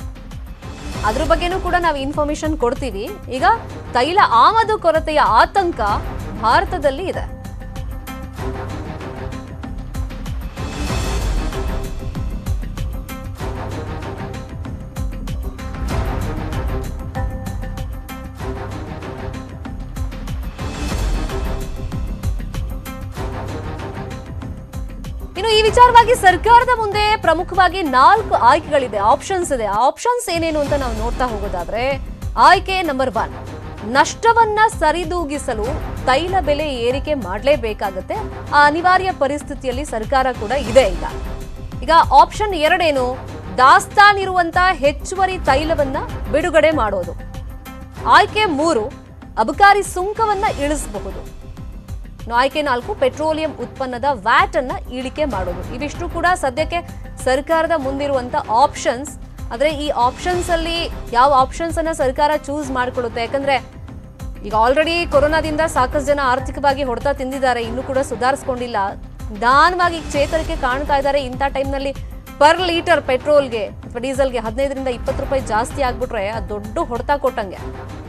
ಅದ್ರ ಬಗ್ಗೆನೂ ಕೂಡ ನಾವು ಇನ್ಫಾರ್ಮೇಶನ್ ಕೊಡ್ತೀವಿ ಈಗ ತೈಲ ಆಮದು ಕೊರತೆಯ ಆತಂಕ ಭಾರತದಲ್ಲಿ ಇದೆ ಇನ್ನು ಈ ವಿಚಾರವಾಗಿ ಸರ್ಕಾರದ ಮುಂದೆ ಪ್ರಮುಖವಾಗಿ ನಾಲ್ಕು ಆಯ್ಕೆಗಳಿದೆ ಆಪ್ಷನ್ಸ್ ಇದೆ ಆಪ್ಷನ್ಸ್ ಏನೇನು ಅಂತ ನಾವು ನೋಡ್ತಾ ಹೋಗೋದಾದ್ರೆ ಆಯ್ಕೆ ನಂಬರ್ ಒನ್ ನಷ್ಟವನ್ನ ಸರಿದೂಗಿಸಲು ತೈಲ ಬೆಲೆ ಏರಿಕೆ ಮಾಡಲೇಬೇಕಾಗತ್ತೆ ಆ ಅನಿವಾರ್ಯ ಪರಿಸ್ಥಿತಿಯಲ್ಲಿ ಸರ್ಕಾರ ಕೂಡ ಇದೆ ಈಗ ಈಗ ಆಪ್ಷನ್ ಎರಡೇನು ದಾಸ್ತಾನಿರುವಂತ ಹೆಚ್ಚುವರಿ ತೈಲವನ್ನ ಬಿಡುಗಡೆ ಮಾಡೋದು ಆಯ್ಕೆ ಮೂರು ಅಬಕಾರಿ ಸುಂಕವನ್ನ ಇಳಿಸಬಹುದು ಇನ್ನು ಆಯ್ಕೆ ನಾಲ್ಕು ಪೆಟ್ರೋಲಿಯಂ ಉತ್ಪನ್ನದ ವ್ಯಾಟ್ ಅನ್ನ ಇಳಿಕೆ ಮಾಡೋದು ಇವಿಷ್ಟು ಕೂಡ ಸದ್ಯಕ್ಕೆ ಸರ್ಕಾರದ ಮುಂದಿರುವಂತ ಆಪ್ಷನ್ಸ್ ಆದ್ರೆ ಈ ಆಪ್ಷನ್ಸ್ ಅಲ್ಲಿ ಯಾವ ಆಪ್ಷನ್ಸ್ ಅನ್ನ ಸರ್ಕಾರ ಚೂಸ್ ಮಾಡ್ಕೊಳ್ಳುತ್ತೆ ಯಾಕಂದ್ರೆ ಈಗ ಆಲ್ರೆಡಿ ಕೊರೋನಾದಿಂದ ಸಾಕಷ್ಟು ಜನ ಆರ್ಥಿಕವಾಗಿ ಹೊಡೆತ ತಿಂದಿದ್ದಾರೆ ಇನ್ನೂ ಕೂಡ ಸುಧಾರಿಸ್ಕೊಂಡಿಲ್ಲ ನಿಧಾನವಾಗಿ ಚೇತರಿಕೆ ಕಾಣ್ತಾ ಇದ್ದಾರೆ ಇಂಥ ಟೈಮ್ನಲ್ಲಿ ಪರ್ ಲೀಟರ್ ಪೆಟ್ರೋಲ್ಗೆ ಅಥವಾ ಡೀಸೆಲ್ಗೆ ಹದಿನೈದರಿಂದ ಇಪ್ಪತ್ತು ರೂಪಾಯಿ ಜಾಸ್ತಿ ಆಗ್ಬಿಟ್ರೆ ಅದು ದೊಡ್ಡ ಹೊಡೆತ ಕೊಟ್ಟಂಗೆ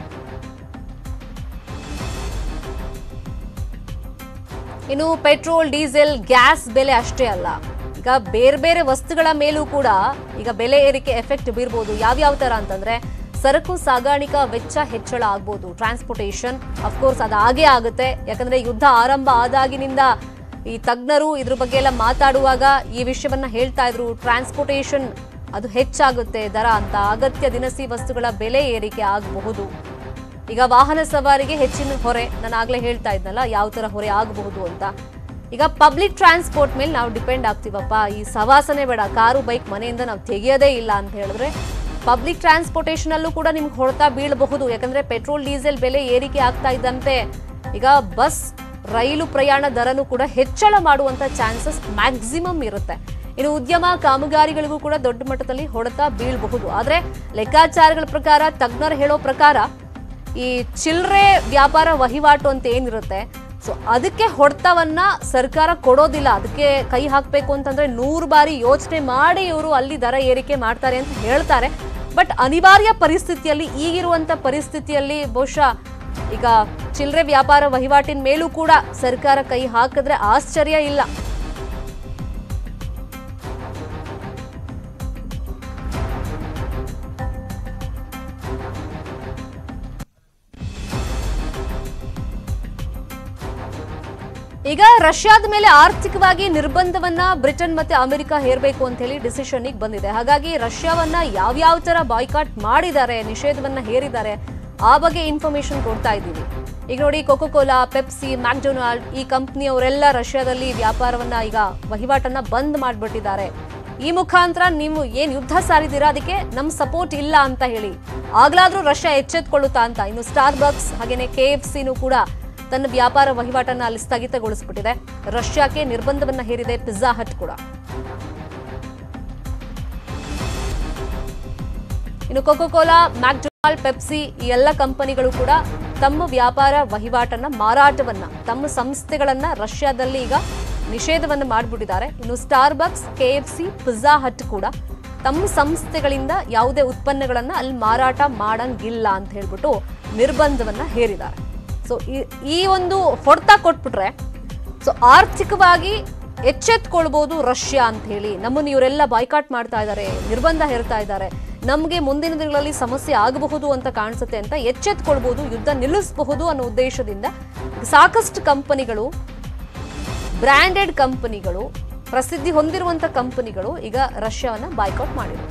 ಇನ್ನು ಪೆಟ್ರೋಲ್ ಡೀಸೆಲ್ ಗ್ಯಾಸ್ ಬೆಲೆ ಅಷ್ಟೇ ಅಲ್ಲ ಈಗ ಬೇರೆ ಬೇರೆ ವಸ್ತುಗಳ ಮೇಲೂ ಕೂಡ ಈಗ ಬೆಲೆ ಏರಿಕೆ ಎಫೆಕ್ಟ್ ಬೀರ್ಬೋದು ಯಾವ್ಯಾವ ತರ ಅಂತಂದ್ರೆ ಸರಕು ಸಾಗಾಣಿಕಾ ವೆಚ್ಚ ಹೆಚ್ಚಳ ಆಗ್ಬೋದು ಟ್ರಾನ್ಸ್ಪೋರ್ಟೇಷನ್ ಅಫ್ಕೋರ್ಸ್ ಅದು ಹಾಗೇ ಆಗುತ್ತೆ ಯಾಕಂದ್ರೆ ಯುದ್ಧ ಆರಂಭ ಆದಾಗಿನಿಂದ ಈ ತಜ್ಞರು ಇದ್ರ ಬಗ್ಗೆ ಎಲ್ಲ ಮಾತಾಡುವಾಗ ಈ ವಿಷಯವನ್ನ ಹೇಳ್ತಾ ಇದ್ರು ಟ್ರಾನ್ಸ್ಪೋರ್ಟೇಷನ್ ಅದು ಹೆಚ್ಚಾಗುತ್ತೆ ದರ ಅಂತ ಅಗತ್ಯ ದಿನಸಿ ವಸ್ತುಗಳ ಬೆಲೆ ಏರಿಕೆ ಆಗಬಹುದು ಈಗ ವಾಹನ ಸವಾರಿಗೆ ಹೆಚ್ಚಿನ ಹೊರೆ ನಾನು ಆಗ್ಲೇ ಹೇಳ್ತಾ ಇದ್ನಲ್ಲ ಯಾವ ತರ ಹೊರೆ ಆಗಬಹುದು ಅಂತ ಈಗ ಪಬ್ಲಿಕ್ ಟ್ರಾನ್ಸ್ಪೋರ್ಟ್ ಮೇಲೆ ನಾವು ಡಿಪೆಂಡ್ ಆಗ್ತೀವಪ್ಪ ಈ ಸವಾಸನೆ ಬೇಡ ಕಾರು ಬೈಕ್ ಮನೆಯಿಂದ ನಾವು ತೆಗೆಯೋದೇ ಇಲ್ಲ ಅಂತ ಹೇಳಿದ್ರೆ ಪಬ್ಲಿಕ್ ಟ್ರಾನ್ಸ್ಪೋರ್ಟೇಷನ್ ಅಲ್ಲೂ ಕೂಡ ನಿಮ್ಗೆ ಹೊಡೆತ ಬೀಳಬಹುದು ಯಾಕಂದ್ರೆ ಪೆಟ್ರೋಲ್ ಡೀಸೆಲ್ ಬೆಲೆ ಏರಿಕೆ ಆಗ್ತಾ ಇದ್ದಂತೆ ಈಗ ಬಸ್ ರೈಲು ಪ್ರಯಾಣ ದರನೂ ಕೂಡ ಹೆಚ್ಚಳ ಮಾಡುವಂತ ಚಾನ್ಸಸ್ ಮ್ಯಾಕ್ಸಿಮಮ್ ಇರುತ್ತೆ ಇನ್ನು ಉದ್ಯಮ ಕಾಮಗಾರಿಗಳಿಗೂ ಕೂಡ ದೊಡ್ಡ ಮಟ್ಟದಲ್ಲಿ ಹೊಡೆತ ಬೀಳಬಹುದು ಆದ್ರೆ ಲೆಕ್ಕಾಚಾರಗಳ ಪ್ರಕಾರ ತಜ್ಞರು ಹೇಳೋ ಪ್ರಕಾರ ಈ ಚಿಲ್ಲರೆ ವ್ಯಾಪಾರ ವಹಿವಾಟು ಅಂತ ಏನಿರುತ್ತೆ ಸೊ ಅದಕ್ಕೆ ಹೊಡೆತವನ್ನ ಸರ್ಕಾರ ಕೊಡೋದಿಲ್ಲ ಅದಕ್ಕೆ ಕೈ ಹಾಕಬೇಕು ಅಂತಂದ್ರೆ ನೂರು ಬಾರಿ ಯೋಚನೆ ಮಾಡಿ ಇವರು ಅಲ್ಲಿ ದರ ಏರಿಕೆ ಮಾಡ್ತಾರೆ ಅಂತ ಹೇಳ್ತಾರೆ ಬಟ್ ಅನಿವಾರ್ಯ ಪರಿಸ್ಥಿತಿಯಲ್ಲಿ ಈಗಿರುವಂತ ಪರಿಸ್ಥಿತಿಯಲ್ಲಿ ಬಹುಶಃ ಈಗ ಚಿಲ್ಲರೆ ವ್ಯಾಪಾರ ವಹಿವಾಟಿನ ಮೇಲೂ ಕೂಡ ಸರ್ಕಾರ ಕೈ ಹಾಕಿದ್ರೆ ಆಶ್ಚರ್ಯ ಇಲ್ಲ ಈಗ ರಷ್ಯಾದ ಮೇಲೆ ಆರ್ಥಿಕವಾಗಿ ನಿರ್ಬಂಧವನ್ನ ಬ್ರಿಟನ್ ಮತ್ತೆ ಅಮೆರಿಕ ಹೇರಬೇಕು ಅಂತ ಹೇಳಿ ಡಿಸಿಷನ್ ಬಂದಿದೆ ಹಾಗಾಗಿ ರಷ್ಯಾವನ್ನ ಯಾವ್ಯಾವ ತರ ಬಾಯ್ಕಾಟ್ ಮಾಡಿದ್ದಾರೆ ನಿಷೇಧವನ್ನ ಹೇರಿದ್ದಾರೆ ಆ ಬಗ್ಗೆ ಇನ್ಫಾರ್ಮೇಶನ್ ಕೊಡ್ತಾ ಇದ್ದೀವಿ ಈಗ ನೋಡಿ ಕೊಕೋ ಕೋಲಾ ಪೆಪ್ಸಿ ಮ್ಯಾಕ್ಡೊನಾಲ್ಡ್ ಈ ಕಂಪ್ನಿಯವರೆಲ್ಲ ರಷ್ಯಾದಲ್ಲಿ ವ್ಯಾಪಾರವನ್ನ ಈಗ ವಹಿವಾಟನ್ನ ಬಂದ್ ಮಾಡಿಬಿಟ್ಟಿದ್ದಾರೆ ಈ ಮುಖಾಂತರ ನೀವು ಏನ್ ಯುದ್ಧ ಸಾರಿದ್ದೀರಾ ಅದಕ್ಕೆ ನಮ್ ಸಪೋರ್ಟ್ ಇಲ್ಲ ಅಂತ ಹೇಳಿ ಆಗ್ಲಾದ್ರೂ ರಷ್ಯಾ ಎಚ್ಚೆತ್ಕೊಳ್ಳುತ್ತಾ ಅಂತ ಇನ್ನು ಸ್ಟಾರ್ ಬಕ್ಸ್ ಹಾಗೇನೆ ಕೆ ಎಫ್ ಸಿನೂ ಕೂಡ ತನ್ನ ವ್ಯಾಪಾರ ವಹಿವಾಟನ್ನ ಅಲ್ಲಿ ಸ್ಥಗಿತಗೊಳಿಸ್ಬಿಟ್ಟಿದೆ ರಷ್ಯಾಕ್ಕೆ ನಿರ್ಬಂಧವನ್ನ ಹೇರಿದೆ ಪಿಜ್ಜಾ ಹಟ್ ಕೂಡ ಇನ್ನು ಕೊಕೋ ಕೋಲಾ ಮ್ಯಾಕ್ಡೊನಾಲ್ಡ್ ಪೆಪ್ಸಿ ಈ ಎಲ್ಲ ಕಂಪನಿಗಳು ಕೂಡ ತಮ್ಮ ವ್ಯಾಪಾರ ವಹಿವಾಟನ್ನ ಮಾರಾಟವನ್ನ ತಮ್ಮ ಸಂಸ್ಥೆಗಳನ್ನ ರಷ್ಯಾದಲ್ಲಿ ಈಗ ನಿಷೇಧವನ್ನು ಮಾಡಿಬಿಟ್ಟಿದ್ದಾರೆ ಇನ್ನು Starbucks KFC pizza hut ಕೂಡ ತಮ್ಮ ಸಂಸ್ಥೆಗಳಿಂದ ಯಾವುದೇ ಉತ್ಪನ್ನಗಳನ್ನ ಅಲ್ಲಿ ಮಾರಾಟ ಮಾಡಂಗಿಲ್ಲ ಅಂತ ಹೇಳ್ಬಿಟ್ಟು ನಿರ್ಬಂಧವನ್ನ ಹೇರಿದ್ದಾರೆ ಸೊ ಈ ಒಂದು ಹೊಡೆತ ಕೊಟ್ಬಿಟ್ರೆ ಸೊ ಆರ್ಥಿಕವಾಗಿ ಎಚ್ಚೆತ್ಕೊಳ್ಬಹುದು ರಷ್ಯಾ ಅಂತ ಹೇಳಿ ನಮ್ಮನ್ನು ಇವರೆಲ್ಲ ಬಾಯ್ಕಾಟ್ ಮಾಡ್ತಾ ಇದ್ದಾರೆ ನಿರ್ಬಂಧ ಹೇರ್ತಾ ಇದ್ದಾರೆ ನಮಗೆ ಮುಂದಿನ ದಿನಗಳಲ್ಲಿ ಸಮಸ್ಯೆ ಆಗಬಹುದು ಅಂತ ಕಾಣಿಸುತ್ತೆ ಅಂತ ಎಚ್ಚೆತ್ಕೊಳ್ಬಹುದು ಯುದ್ಧ ನಿಲ್ಲಿಸಬಹುದು ಅನ್ನೋ ಉದ್ದೇಶದಿಂದ ಸಾಕಷ್ಟು ಕಂಪನಿಗಳು ಬ್ರ್ಯಾಂಡೆಡ್ ಕಂಪನಿಗಳು ಪ್ರಸಿದ್ಧಿ ಹೊಂದಿರುವಂತ ಕಂಪನಿಗಳು ಈಗ ರಷ್ಯಾವನ್ನ ಬಾಯ್ಕಾಟ್ ಮಾಡಿವೆ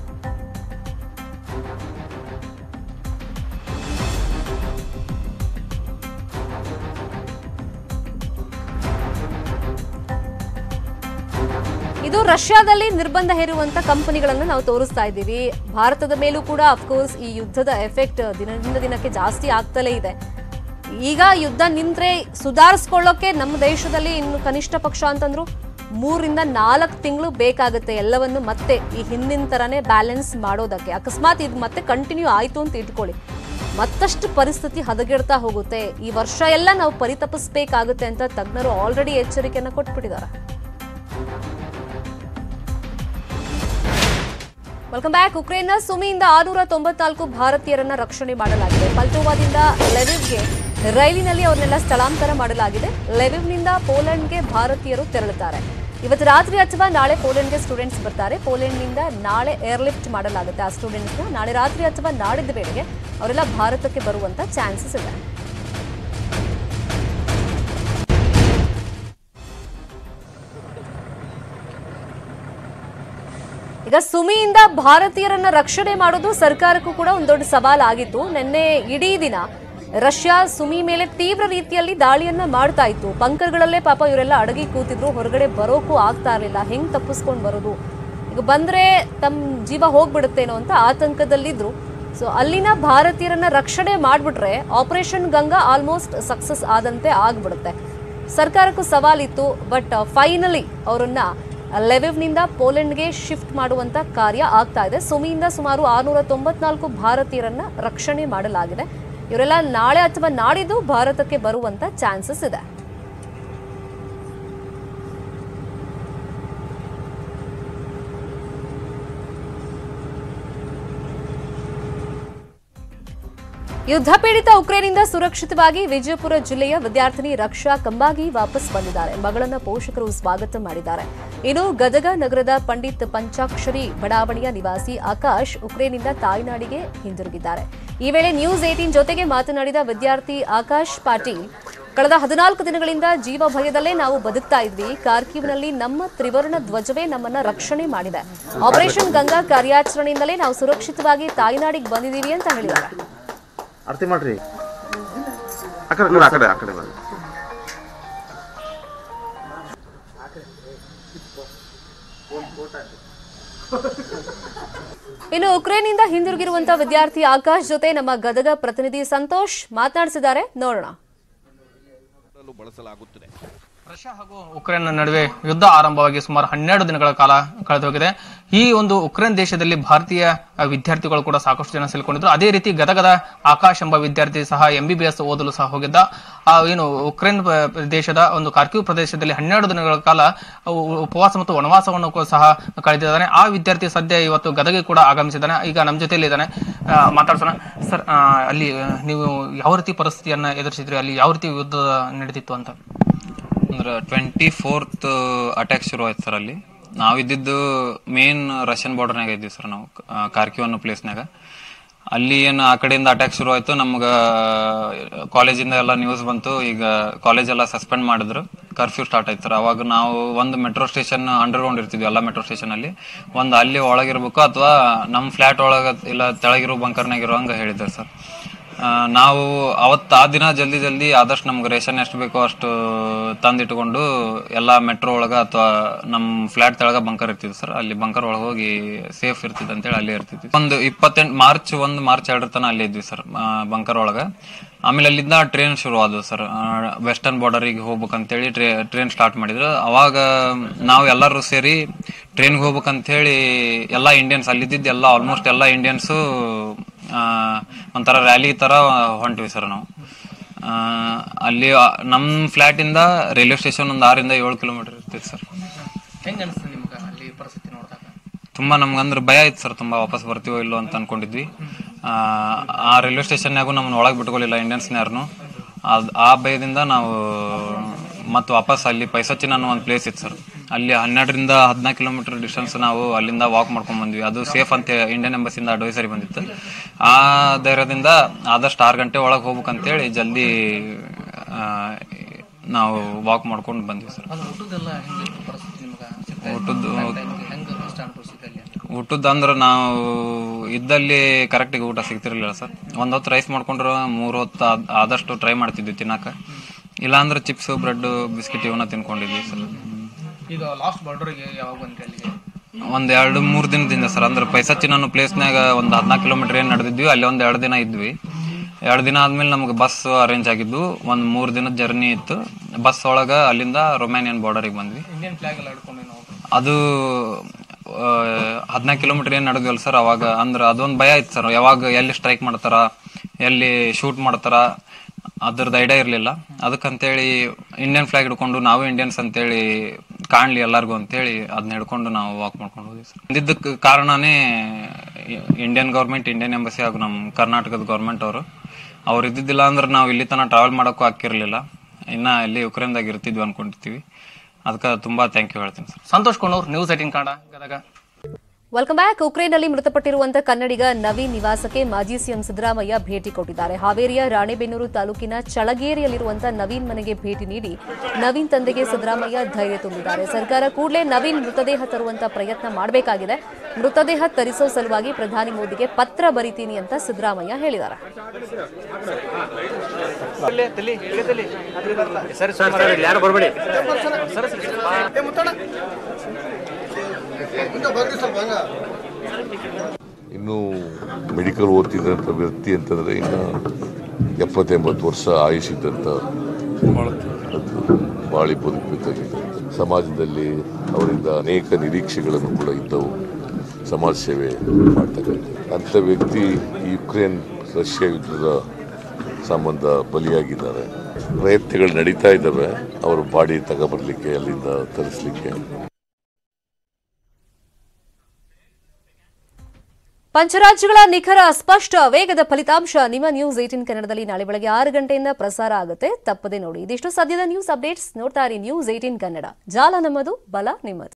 ಇದು ರಷ್ಯಾದಲ್ಲಿ ನಿರ್ಬಂಧ ಹೇರುವಂತ ಕಂಪನಿಗಳನ್ನು ನಾವು ತೋರಿಸ್ತಾ ಇದ್ದೀವಿ ಭಾರತದ ಮೇಲೂ ಕೂಡ ಅಫ್ಕೋರ್ಸ್ ಈ ಯುದ್ಧದ ಎಫೆಕ್ಟ್ ದಿನದಿಂದ ದಿನಕ್ಕೆ ಜಾಸ್ತಿ ಆಗ್ತಲೇ ಇದೆ ಈಗ ಯುದ್ಧ ನಿಂತ್ರೆ ಸುಧಾರಿಸ್ಕೊಳ್ಳೋಕೆ ನಮ್ಮ ದೇಶದಲ್ಲಿ ಇನ್ನು ಕನಿಷ್ಠ ಪಕ್ಷ ಅಂತಂದ್ರು ಮೂರಿಂದ ನಾಲ್ಕು ತಿಂಗಳು ಬೇಕಾಗುತ್ತೆ ಎಲ್ಲವನ್ನು ಮತ್ತೆ ಈ ಹಿಂದಿನ ತರನೇ ಬ್ಯಾಲೆನ್ಸ್ ಮಾಡೋದಕ್ಕೆ ಅಕಸ್ಮಾತ್ ಇದು ಮತ್ತೆ ಕಂಟಿನ್ಯೂ ಆಯ್ತು ಅಂತ ಇಟ್ಕೊಳ್ಳಿ ಮತ್ತಷ್ಟು ಪರಿಸ್ಥಿತಿ ಹದಗೆಡ್ತಾ ಹೋಗುತ್ತೆ ಈ ವರ್ಷ ಎಲ್ಲ ನಾವು ಪರಿತಪಿಸ್ಬೇಕಾಗುತ್ತೆ ಅಂತ ತಜ್ಞರು ಆಲ್ರೆಡಿ ಎಚ್ಚರಿಕೆಯನ್ನ ಕೊಟ್ಬಿಟ್ಟಿದ್ದಾರೆ ವೆಲ್ಕಮ್ ಬ್ಯಾಕ್ ಉಕ್ರೇನ್ನ ಸುಮಿಯಿಂದ ಆರುನೂರ ತೊಂಬತ್ನಾಲ್ಕು ಭಾರತೀಯರನ್ನ ರಕ್ಷಣೆ ಮಾಡಲಾಗಿದೆ ಪಲ್ಟೋವಾದಿಂದ ಲೆವಿವ್ಗೆ ರೈಲಿನಲ್ಲಿ ಅವರನ್ನೆಲ್ಲ ಸ್ಥಳಾಂತರ ಮಾಡಲಾಗಿದೆ ಲೆವಿವ್ನಿಂದ ಪೋಲೆಂಡ್ಗೆ ಭಾರತೀಯರು ತೆರಳುತ್ತಾರೆ ಇವತ್ತು ರಾತ್ರಿ ಅಥವಾ ನಾಳೆ ಪೋಲೆಂಡ್ಗೆ ಸ್ಟೂಡೆಂಟ್ಸ್ ಬರ್ತಾರೆ ಪೋಲೆಂಡ್ನಿಂದ ನಾಳೆ ಏರ್ಲಿಫ್ಟ್ ಮಾಡಲಾಗುತ್ತೆ ಆ ಸ್ಟೂಡೆಂಟ್ಸ್ನ ನಾಳೆ ರಾತ್ರಿ ಅಥವಾ ನಾಡಿದ್ದ ವೇಳೆಗೆ ಅವರೆಲ್ಲ ಭಾರತಕ್ಕೆ ಬರುವಂತ ಚಾನ್ಸಸ್ ಇದೆ ಈಗ ಸುಮಿಯಿಂದ ಭಾರತೀಯರನ್ನ ರಕ್ಷಣೆ ಮಾಡೋದು ಸರ್ಕಾರಕ್ಕೂ ಕೂಡ ಒಂದು ದೊಡ್ಡ ಸವಾಲಾಗಿತ್ತು ನಿನ್ನೆ ಇಡೀ ದಿನ ರಷ್ಯಾ ಸುಮಿ ಮೇಲೆ ತೀವ್ರ ರೀತಿಯಲ್ಲಿ ದಾಳಿಯನ್ನ ಮಾಡ್ತಾ ಇತ್ತು ಬಂಕರ್ಗಳಲ್ಲೇ ಪಾಪ ಇವರೆಲ್ಲ ಅಡಗಿ ಕೂತಿದ್ರು ಹೊರಗಡೆ ಬರೋಕ್ಕೂ ಆಗ್ತಾ ಇರಲಿಲ್ಲ ಹೆಂಗ್ ತಪ್ಪಿಸ್ಕೊಂಡು ಬರೋದು ಈಗ ಬಂದ್ರೆ ತಮ್ಮ ಜೀವ ಹೋಗ್ಬಿಡುತ್ತೇನೋ ಅಂತ ಆತಂಕದಲ್ಲಿದ್ರು ಸೊ ಅಲ್ಲಿನ ಭಾರತೀಯರನ್ನ ರಕ್ಷಣೆ ಮಾಡ್ಬಿಟ್ರೆ ಆಪರೇಷನ್ ಗಂಗಾ ಆಲ್ಮೋಸ್ಟ್ ಸಕ್ಸಸ್ ಆದಂತೆ ಆಗ್ಬಿಡುತ್ತೆ ಸರ್ಕಾರಕ್ಕೂ ಸವಾಲಿತ್ತು ಬಟ್ ಫೈನಲಿ ಅವರನ್ನ ಲೆವಿವ್ನಿಂದ ಪೋಲೆಂಡ್ಗೆ ಶಿಫ್ಟ್ ಮಾಡುವಂತ ಕಾರ್ಯ ಆಗ್ತಾ ಇದೆ ಸುಮಿಯಿಂದ ಸುಮಾರು ಆರುನೂರ ತೊಂಬತ್ನಾಲ್ಕು ಭಾರತೀಯರನ್ನ ರಕ್ಷಣೆ ಮಾಡಲಾಗಿದೆ ಇವರೆಲ್ಲ ನಾಳೆ ಅಥವಾ ನಾಡಿದ್ದು ಭಾರತಕ್ಕೆ ಬರುವಂತ ಚಾನ್ಸಸ್ ಇದೆ ಯುದ್ಧ ಪೀಡಿತ ಉಕ್ರೇನಿಂದ ಸುರಕ್ಷಿತವಾಗಿ ವಿಜಯಪುರ ಜಿಲ್ಲೆಯ ವಿದ್ಯಾರ್ಥಿನಿ ರಕ್ಷಾ ಕಂಬಾಗಿ ವಾಪಸ್ ಬಂದಿದ್ದಾರೆ ಮಗಳನ್ನ ಪೋಷಕರು ಸ್ವಾಗತ ಮಾಡಿದ್ದಾರೆ ಇನ್ನು ಗದಗ ನಗರದ ಪಂಡಿತ್ ಪಂಚಾಕ್ಷರಿ ಬಡಾವಣೆಯ ನಿವಾಸಿ ಆಕಾಶ್ ಉಕ್ರೇನಿಂದ ತಾಯ್ನಾಡಿಗೆ ಹಿಂದಿರುಗಿದ್ದಾರೆ ಈ ವೇಳೆ ನ್ಯೂಸ್ ಏಟೀನ್ ಜೊತೆಗೆ ಮಾತನಾಡಿದ ವಿದ್ಯಾರ್ಥಿ ಆಕಾಶ್ ಪಾಟೀಲ್ ಕಳೆದ ಹದಿನಾಲ್ಕು ದಿನಗಳಿಂದ ಜೀವ ಭಯದಲ್ಲೇ ನಾವು ಬದುಕ್ತಾ ಇದ್ವಿ ಕಾರ್ಕಿವ್ನಲ್ಲಿ ನಮ್ಮ ತ್ರಿವರ್ಣ ಧ್ವಜವೇ ನಮ್ಮನ್ನ ರಕ್ಷಣೆ ಮಾಡಿದೆ ಆಪರೇಷನ್ ಗಂಗಾ ಕಾರ್ಯಾಚರಣೆಯಿಂದಲೇ ನಾವು ಸುರಕ್ಷಿತವಾಗಿ ತಾಯ್ನಾಡಿಗೆ ಬಂದಿದ್ದೀವಿ ಅಂತ ಹೇಳಿದ್ದಾರೆ ಆರತಿ ಮಾಡ್ರಿ ಆ ಕಡೆ ಆ ಕಡೆ ಆ ಕಡೆ ಬರ್ರಿ ಇನ್ನು ಉಕ್ರೇನ್ನಿಂದ ಹಿಂದಿರುಗಿರುವಂತಹ ವಿದ್ಯಾರ್ಥಿ ಆಕಾಶ್ ಜೊತೆ ನಮ್ಮ ಗದಗ ಪ್ರತಿನಿಧಿ ಸಂತೋಷ್ ಮಾತನಾಡಿಸಿದ್ದಾರೆ ನೋಡೋಣ ಬಳಸಲಾಗುತ್ತದೆ ರಷ್ಯಾ ಹಾಗೂ ಉಕ್ರೇನ್ ನಡುವೆ ಯುದ್ಧ ಆರಂಭವಾಗಿ ಸುಮಾರು ಹನ್ನೆರಡು ದಿನಗಳ ಕಾಲ ಕಳೆದು ಹೋಗಿದೆ ಈ ಒಂದು ಉಕ್ರೇನ್ ದೇಶದಲ್ಲಿ ಭಾರತೀಯ ಅಹ್, ವಿದ್ಯಾರ್ಥಿಗಳು ಕೂಡ ಸಾಕಷ್ಟು ಜನ ಸೇರಿಕೊಂಡಿದ್ರು ಅದೇ ರೀತಿ ಗದಗದ ಆಕಾಶ್ ಎಂಬ ವಿದ್ಯಾರ್ಥಿ ಸಹ ಎಂ ಬಿ ಬಿ ಎಸ್ ಓದಲು ಸಹ ಹೋಗಿದ್ದ ಆ ಏನು ಉಕ್ರೇನ್ ಪ- ದೇಶದ ಒಂದು ಕಾರ್ಕ್ಯೂ ಪ್ರದೇಶದಲ್ಲಿ ಹನ್ನೆರಡು ದಿನಗಳ ಕಾಲ ಉ- ಉಪವಾಸ ಮತ್ತು ವನವಾಸವನ್ನು ಕೂ- ಸಹ ಕಳೆದಿದ್ದಾನೆ ಆ ವಿದ್ಯಾರ್ಥಿ ಸದ್ಯ ಇವತ್ತು ಗದಗಿಗೆ ಕೂಡ ಆಗಮಿಸಿದ್ದಾನೆ ಈಗ ನಮ್ಮ ಜೊತೆಯಲ್ಲಿ ಇದ್ದಾನೆ ಆ, ಮಾತಾಡ್ಸೋಣ ಸರ್ ಆ, ಅಲ್ಲಿ ಆ, ನೀವು ಯಾವ ರೀತಿ ಪರಿಸ್ಥಿತಿಯನ್ನ ಎದುರಿಸಿದ್ರಿ ಅಲ್ಲಿ ಯಾವ ರೀತಿ ಯುದ್ಧ ನಡೆದಿತ್ತು ಅಂತ ಅಂದ್ರೆ ಟ್ವೆಂಟಿ ಫೋರ್ತ್ ಅಟ್ಯಾಕ್ ಶುರು ಆಯ್ತು ಸರ್ ಅಲ್ಲಿ ನಾವು ಇದ್ದಿದ್ದು ಮೇನ್ ರಷ್ಯನ್ ಬಾರ್ಡರ್ನಾಗ ಇದ್ದೀವಿ ಸರ್ ನಾವು ಕಾರ್ಕ್ಯೂ ಅನ್ನೋ ಪ್ಲೇಸ್ನಾಗ ಅಲ್ಲಿ ಏನು ಆ ಕಡೆಯಿಂದ ಅಟ್ಯಾಕ್ ಶುರು ಆಯ್ತು ನಮ್ಗ ಕಾಲೇಜಿಂದ ಎಲ್ಲ ನ್ಯೂಸ್ ಬಂತು ಈಗ ಕಾಲೇಜ್ ಎಲ್ಲ ಸಸ್ಪೆಂಡ್ ಮಾಡಿದ್ರು ಕರ್ಫ್ಯೂ ಸ್ಟಾರ್ಟ್ ಆಯ್ತು ಸರ್ ಅವಾಗ ನಾವು ಒಂದು ಮೆಟ್ರೋ ಸ್ಟೇಷನ್ ಅಂಡರ್ಗ್ರೌಂಡ್ ಇರ್ತಿದ್ವಿ ಎಲ್ಲ ಮೆಟ್ರೋ ಸ್ಟೇಷನ್ ಅಲ್ಲಿ ಒಂದು ಅಲ್ಲಿ ಒಳಗಿರ್ಬೇಕು ಅಥವಾ ನಮ್ಮ ಫ್ಲಾಟ್ ಒಳಗ ಇಲ್ಲ ತೆಳಗಿರೋ ಬಂಕರ್ನಾಗಿರೋ ಹಂಗ ಹೇಳಿದ್ದಾರೆ ಸರ್ ಆ, ನಾವು ಅವತ್ತು ಆ ದಿನ ಜಲ್ದಿ ಜಲ್ದಿ ಆದಷ್ಟು ನಮ್ಗೆ ರೇಷನ್ ಎಷ್ಟು ಬೇಕೋ ಅಷ್ಟು ತಂದಿಟ್ಕೊಂಡು ಎಲ್ಲ ಮೆಟ್ರೋ ಒಳಗ ಅಥವಾ ನಮ್ಮ ಫ್ಲಾಟ್ ತೆಳಗ ಬಂಕರ್ ಇರ್ತಿದ್ವಿ ಸರ್ ಅಲ್ಲಿ ಬಂಕರ್ ಒಳಗೆ ಹೋಗಿ ಸೇಫ್ ಇರ್ತಿದ್ ಅಂತೇಳಿ ಅಲ್ಲೇ ಇರ್ತಿದ್ವಿ ಒಂದು ಇಪ್ಪತ್ತೆಂಟು ಮಾರ್ಚ್ ಒಂದು ಮಾರ್ಚ್ ಎರಡರ ತನ ಅಲ್ಲೇ ಇದ್ವಿ ಸರ್ ಬಂಕರ್ ಒಳಗ ಆಮೇಲೆ ಅಲ್ಲಿಂದ ಟ್ರೈನ್ ಶುರು ಆದವು ಸರ್ ವೆಸ್ಟರ್ನ್ ಬಾರ್ಡರಿಗೆ ಹೋಗ್ಬೇಕಂತೇಳಿ ಟ್ರೇ ಟ್ರೈನ್ ಸ್ಟಾರ್ಟ್ ಮಾಡಿದ್ರು ಅವಾಗ ನಾವು ಎಲ್ಲರೂ ಸೇರಿ ಟ್ರೈನ್ಗೆ ಹೋಗ್ಬೇಕಂತೇಳಿ ಎಲ್ಲ ಇಂಡಿಯನ್ಸ್ ಅಲ್ಲಿದ್ದಿದ್ದು ಎಲ್ಲ ಆಲ್ಮೋಸ್ಟ್ ಎಲ್ಲ ಇಂಡಿಯನ್ಸು ಒಂಥರ ರ್ಯಾಲಿ ತರ ಹೊಂಟ್ವಿ ಸರ್ ನಾವು ಆ, ಅಲ್ಲಿ ನಮ್ಮ ಫ್ಲಾಟಿಂದ ರೈಲ್ವೆ ಸ್ಟೇಷನ್ ಒಂದು ಆರಿಂದ ಏಳು ಕಿಲೋಮೀಟರ್ ಇರ್ತಿತ್ತು ಸರ್ ಹೆಂಗ ಅನಿಸ್ತದೆ ನಿಮ್ಗೆ ಅಲ್ಲಿ ಪರಿಸ್ಥಿತಿ ನೋಡಿದಾಗ ತುಂಬಾ ನಮ್ಗಂದ್ರೆ ಭಯ ಇತ್ತು ಸರ್ ತುಂಬಾ ವಾಪಸ್ ಬರ್ತೀವೋ ಇಲ್ಲೋ ಅಂತ ಅನ್ಕೊಂಡಿದ್ವಿ ಆ, ಆ ರೈಲ್ವೆ ಸ್ಟೇಷನ್ಯಾಗೂ ನಮ್ಮನ್ನ ಒಳಗೆ ಬಿಟ್ಕೊಳ್ಳಿಲ್ಲ ಇಂಡಿಯನ್ಸ್ನ ಯಾರನ್ನು ಅದ್ ಆ ಭಯದಿಂದ ನಾವು ಮತ್ತೆ ವಾಪಸ್ ಅಲ್ಲಿ ಪೈಸಚಿನ್ ಅನ್ನೋ ಒಂದು ಪ್ಲೇಸ್ ಇತ್ತು ಸರ್ ಅಲ್ಲಿ ಹನ್ನೆರಡರಿಂದ ಹದಿನಾಲ್ಕು ಕಿಲೋಮೀಟರ್ ಡಿಸ್ಟೆನ್ಸ್ ನಾವು ಅಲ್ಲಿಂದ ವಾಕ್ ಮಾಡ್ಕೊಂಡ್ ಬಂದ್ವಿ ಅದು ಸೇಫ್ ಅಂತ ಇಂಡಿಯನ್ ಎಂಬಸಿಂದ ಅಡ್ವೈಸರಿ ಬಂದಿತ್ತು ಆ ಧೈರ್ಯದಿಂದ ಆದಷ್ಟು ಆರು ಗಂಟೆ ಒಳಗೆ ಹೋಗ್ಬೇಕಂತೇಳಿ ಜಲ್ದಿ ಆ, ನಾವು ವಾಕ್ ಮಾಡ್ಕೊಂಡು ಬಂದ್ವಿ ಸರ್ ಅದು ಊಟದೆಲ್ಲ ಹೆಂಗಿತ್ತು ಪರಿಸ್ಥಿತಿ ನಿಮ್ಗೆ ಊಟದ್ದು ಹೆಂಗೆ ಕಷ್ಟ ಅನುಭವಿಸಿದೆ ಅಲ್ಲಿ ಊಟದ ಅಂದ್ರೆ ನಾವು ಇದ್ದಲ್ಲಿ ಕರೆಕ್ಟಿಗೆ ಊಟ ಸಿಗ್ತಿರ್ಲಿಲ್ಲ ಸರ್ ಒಂದ್ ಹೊತ್ತು ರೈಸ್ ಮಾಡ್ಕೊಂಡ್ರೆ ಮೂರ್ ಹೊತ್ತು ಆದ್- ಆದಷ್ಟು ಟ್ರೈ ಮಾಡ್ತಿದ್ವಿ ತಿನ್ನಕ ಇಲ್ಲಾಂದ್ರೆ ಚಿಪ್ಸ್ ಬ್ರೆಡ್ ಬಿಸ್ಕಿಟ್ ಇವನ್ನ ತಿನ್ಕೊಂಡಿದ್ವಿ ಸರ್ ಈಗ ಲಾಸ್ಟ್ ಬಾರ್ಡರ್ಗೆ ಯಾವಾಗ ಬಂದ್ರಿ ಅಲ್ಲಿಗೆ ಒಂದ್ ಎರಡು ಮೂರ್ ದಿನದಿಂದ ಸರ್ ಅಂದ್ರೆ ಪೈಸಚಿನ್ ಅನ್ನೋ ಪ್ಲೇಸ್ನಾಗ ಒಂದ್ ಹದಿನಾಲ್ಕು ಕಿಲೋಮೀಟರ್ ಏನ್ ನಡೆದಿದ್ವಿ ಅಲ್ಲಿ ಒಂದ್ ಎರಡು ದಿನ ಇದ್ವಿ ಎರಡು ದಿನ ಆದ್ಮೇಲೆ ನಮ್ಗೆ ಬಸ್ ಅರೇಂಜ್ ಆಗಿದ್ದು ಒಂದ್ ಮೂರ್ ದಿನದ ಜರ್ನಿ ಇತ್ತು ಬಸ್ ಒಳಗ ಅಲ್ಲಿಂದ ರೊಮ್ಯಾನಿಯನ್ ಬಾರ್ಡರಿಗೆ ಬಂದ್ವಿ ಇಂಡಿಯನ್ ಫ್ಲಾಗ್ ಎಲ್ಲ ಹಿಡ್ಕೊಂಡು ನಾವು ಅದು ಹದಿನಾಲ್ಕು ಕಿಲೋಮೀಟರ್ ಏನ್ ನಡೆದ್ವಲ್ಲ ಸರ್ ಅವಾಗ ಅಂದ್ರೆ ಅದೊಂದು ಭಯ ಇತ್ತು ಸರ್ ಯಾವಾಗ ಎಲ್ಲಿ ಸ್ಟ್ರೈಕ್ ಮಾಡ್ತಾರ ಎಲ್ಲಿ ಶೂಟ್ ಮಾಡ್ತಾರ ಅದ್ರದ್ದು ಐಡಿಯಾ ಇರಲಿಲ್ಲ ಅದಕ್ಕಂತೇಳಿ ಇಂಡಿಯನ್ ಫ್ಲಾಗ್ ಹಿಡ್ಕೊಂಡು ನಾವು ಇಂಡಿಯನ್ಸ್ ಅಂತೇಳಿ ಕಾಣ್ಲಿ ಎಲ್ಲಾರ್ಗು ಅಂತೇಳಿ ಅದನ್ನ ಹಿಡ್ಕೊಂಡು ನಾವು ವಾಕ್ ಮಾಡ್ಕೊಂಡು ಹೋದ್ವಿ ಸರ್ ಅಂದಿದ್ದಕ್ಕೆ ಕಾರಣನೇ ಇಂಡಿಯನ್ ಗೌರ್ಮೆಂಟ್ ಇಂಡಿಯನ್ ಎಂಬಸಿ ಹಾಗೂ ನಮ್ಮ ಕರ್ನಾಟಕದ ಗೌರ್ಮೆಂಟ್ ಅವರು ಅವ್ರು ಇದ್ದಿದ್ದಿಲ್ಲ ಅಂದ್ರೆ ನಾವು ಇಲ್ಲಿ ತನಕ ಟ್ರಾವೆಲ್ ಮಾಡೋಕ್ಕೂ ಹಾಕಿರ್ಲಿಲ್ಲ ಇನ್ನ ಇಲ್ಲಿ ಯುಕ್ರೇನ್ದಾಗ ಇರ್ತಿದ್ವಿ ಅನ್ಕೊಂಡಿರ್ತೀವಿ ಅದಕ್ಕೆ ತುಂಬಾ ಥ್ಯಾಂಕ್ ಯು ಹೇಳ್ತೀನಿ ಸರ್ ಸಂತೋಷ್ ಕೊಂಡವ್ರು news eighteen Kannada Gadag welcome back ಉಕ್ರೇನ್ನಲ್ಲಿ ಮೃತಪಟ್ಟಿರುವಂತಹ ಕನ್ನಡಿಗ ನವೀನ್ ನಿವಾಸಕ್ಕೆ ಮಾಜಿ ಸಿಎಂ ಸಿದ್ದರಾಮಯ್ಯ ಭೇಟಿ ಕೊಟ್ಟಿದ್ದಾರೆ ಹಾವೇರಿಯ ರಾಣೆಬೆನ್ನೂರು ತಾಲೂಕಿನ ಚಳಗೇರಿಯಲ್ಲಿರುವಂತಹ ನವೀನ್ ಮನೆಗೆ ಭೇಟಿ ನೀಡಿ ನವೀನ್ ತಂದೆಗೆ ಸಿದ್ದರಾಮಯ್ಯ ಧೈರ್ಯ ತುಂಬಿದ್ದಾರೆ ಸರ್ಕಾರ ಕೂಡಲೇ ನವೀನ್ ಮೃತದೇಹ ತರುವಂತ ಪ್ರಯತ್ನ ಮಾಡಬೇಕಾಗಿದೆ ಮೃತದೇಹ ತರಿಸೋ ಸಲುವಾಗಿ ಪ್ರಧಾನಿ ಮೋದಿಗೆ ಪತ್ರ ಬರಿತೀನಿ ಅಂತ ಸಿದ್ದರಾಮಯ್ಯ ಹೇಳಿದ್ದಾರೆ ಇನ್ನು ಮೆಡಿಕಲ್ ಓದ್ತಿದ್ದಂಥ ವ್ಯಕ್ತಿ ಅಂತಂದರೆ ಇನ್ನು ಎಪ್ಪತ್ತೆಂಬತ್ತು ವರ್ಷ ಆಯುಷಿದ್ದಂಥ ಅದು ಬಾಳಿ ಬದುಕಬೇಕಾಗಿದೆ ಸಮಾಜದಲ್ಲಿ ಅವರಿಂದ ಅನೇಕ ನಿರೀಕ್ಷೆಗಳನ್ನು ಕೂಡ ಇದ್ದವು ಸಮಾಜ ಸೇವೆ ಮಾಡ್ತಕ್ಕಂಥ ಅಂಥ ವ್ಯಕ್ತಿ ಈ ಯುಕ್ರೇನ್ ರಷ್ಯಾ ಯುದ್ಧದ ಸಂಬಂಧ ಬಲಿಯಾಗಿದ್ದಾರೆ ಪ್ರಯತ್ನಗಳು ನಡೀತಾ ಇದ್ದಾವೆ ಅವರ ಬಾಡಿ ತಗೊಬರ್ಲಿಕ್ಕೆ ಅಲ್ಲಿಂದ ತರಿಸಲಿಕ್ಕೆ ಪಂಚರಾಜ್ಯಗಳ ನಿಖರ ಸ್ಪಷ್ಟ ವೇಗದ ಫಲಿತಾಂಶ ನಿಮ್ಮ ನ್ಯೂಸ್ ಏಟಿನ್ ಕನ್ನಡದಲ್ಲಿ ನಾಳೆ ಬೆಳಗ್ಗೆ ಆರು ಗಂಟೆಯಿಂದ ಪ್ರಸಾರ ಆಗುತ್ತೆ ತಪ್ಪದೆ ನೋಡಿ ಇದಿಷ್ಟು ಸದ್ಯದ ನ್ಯೂಸ್ ಅಪ್ಡೇಟ್ಸ್ ನೋಡ್ತಾ ಇರಿ ನ್ಯೂಸ್ ಏಟಿನ್ ಕನ್ನಡ ಜಾಲ ನಮ್ಮದು ಬಲ ನಿಮ್ಮದು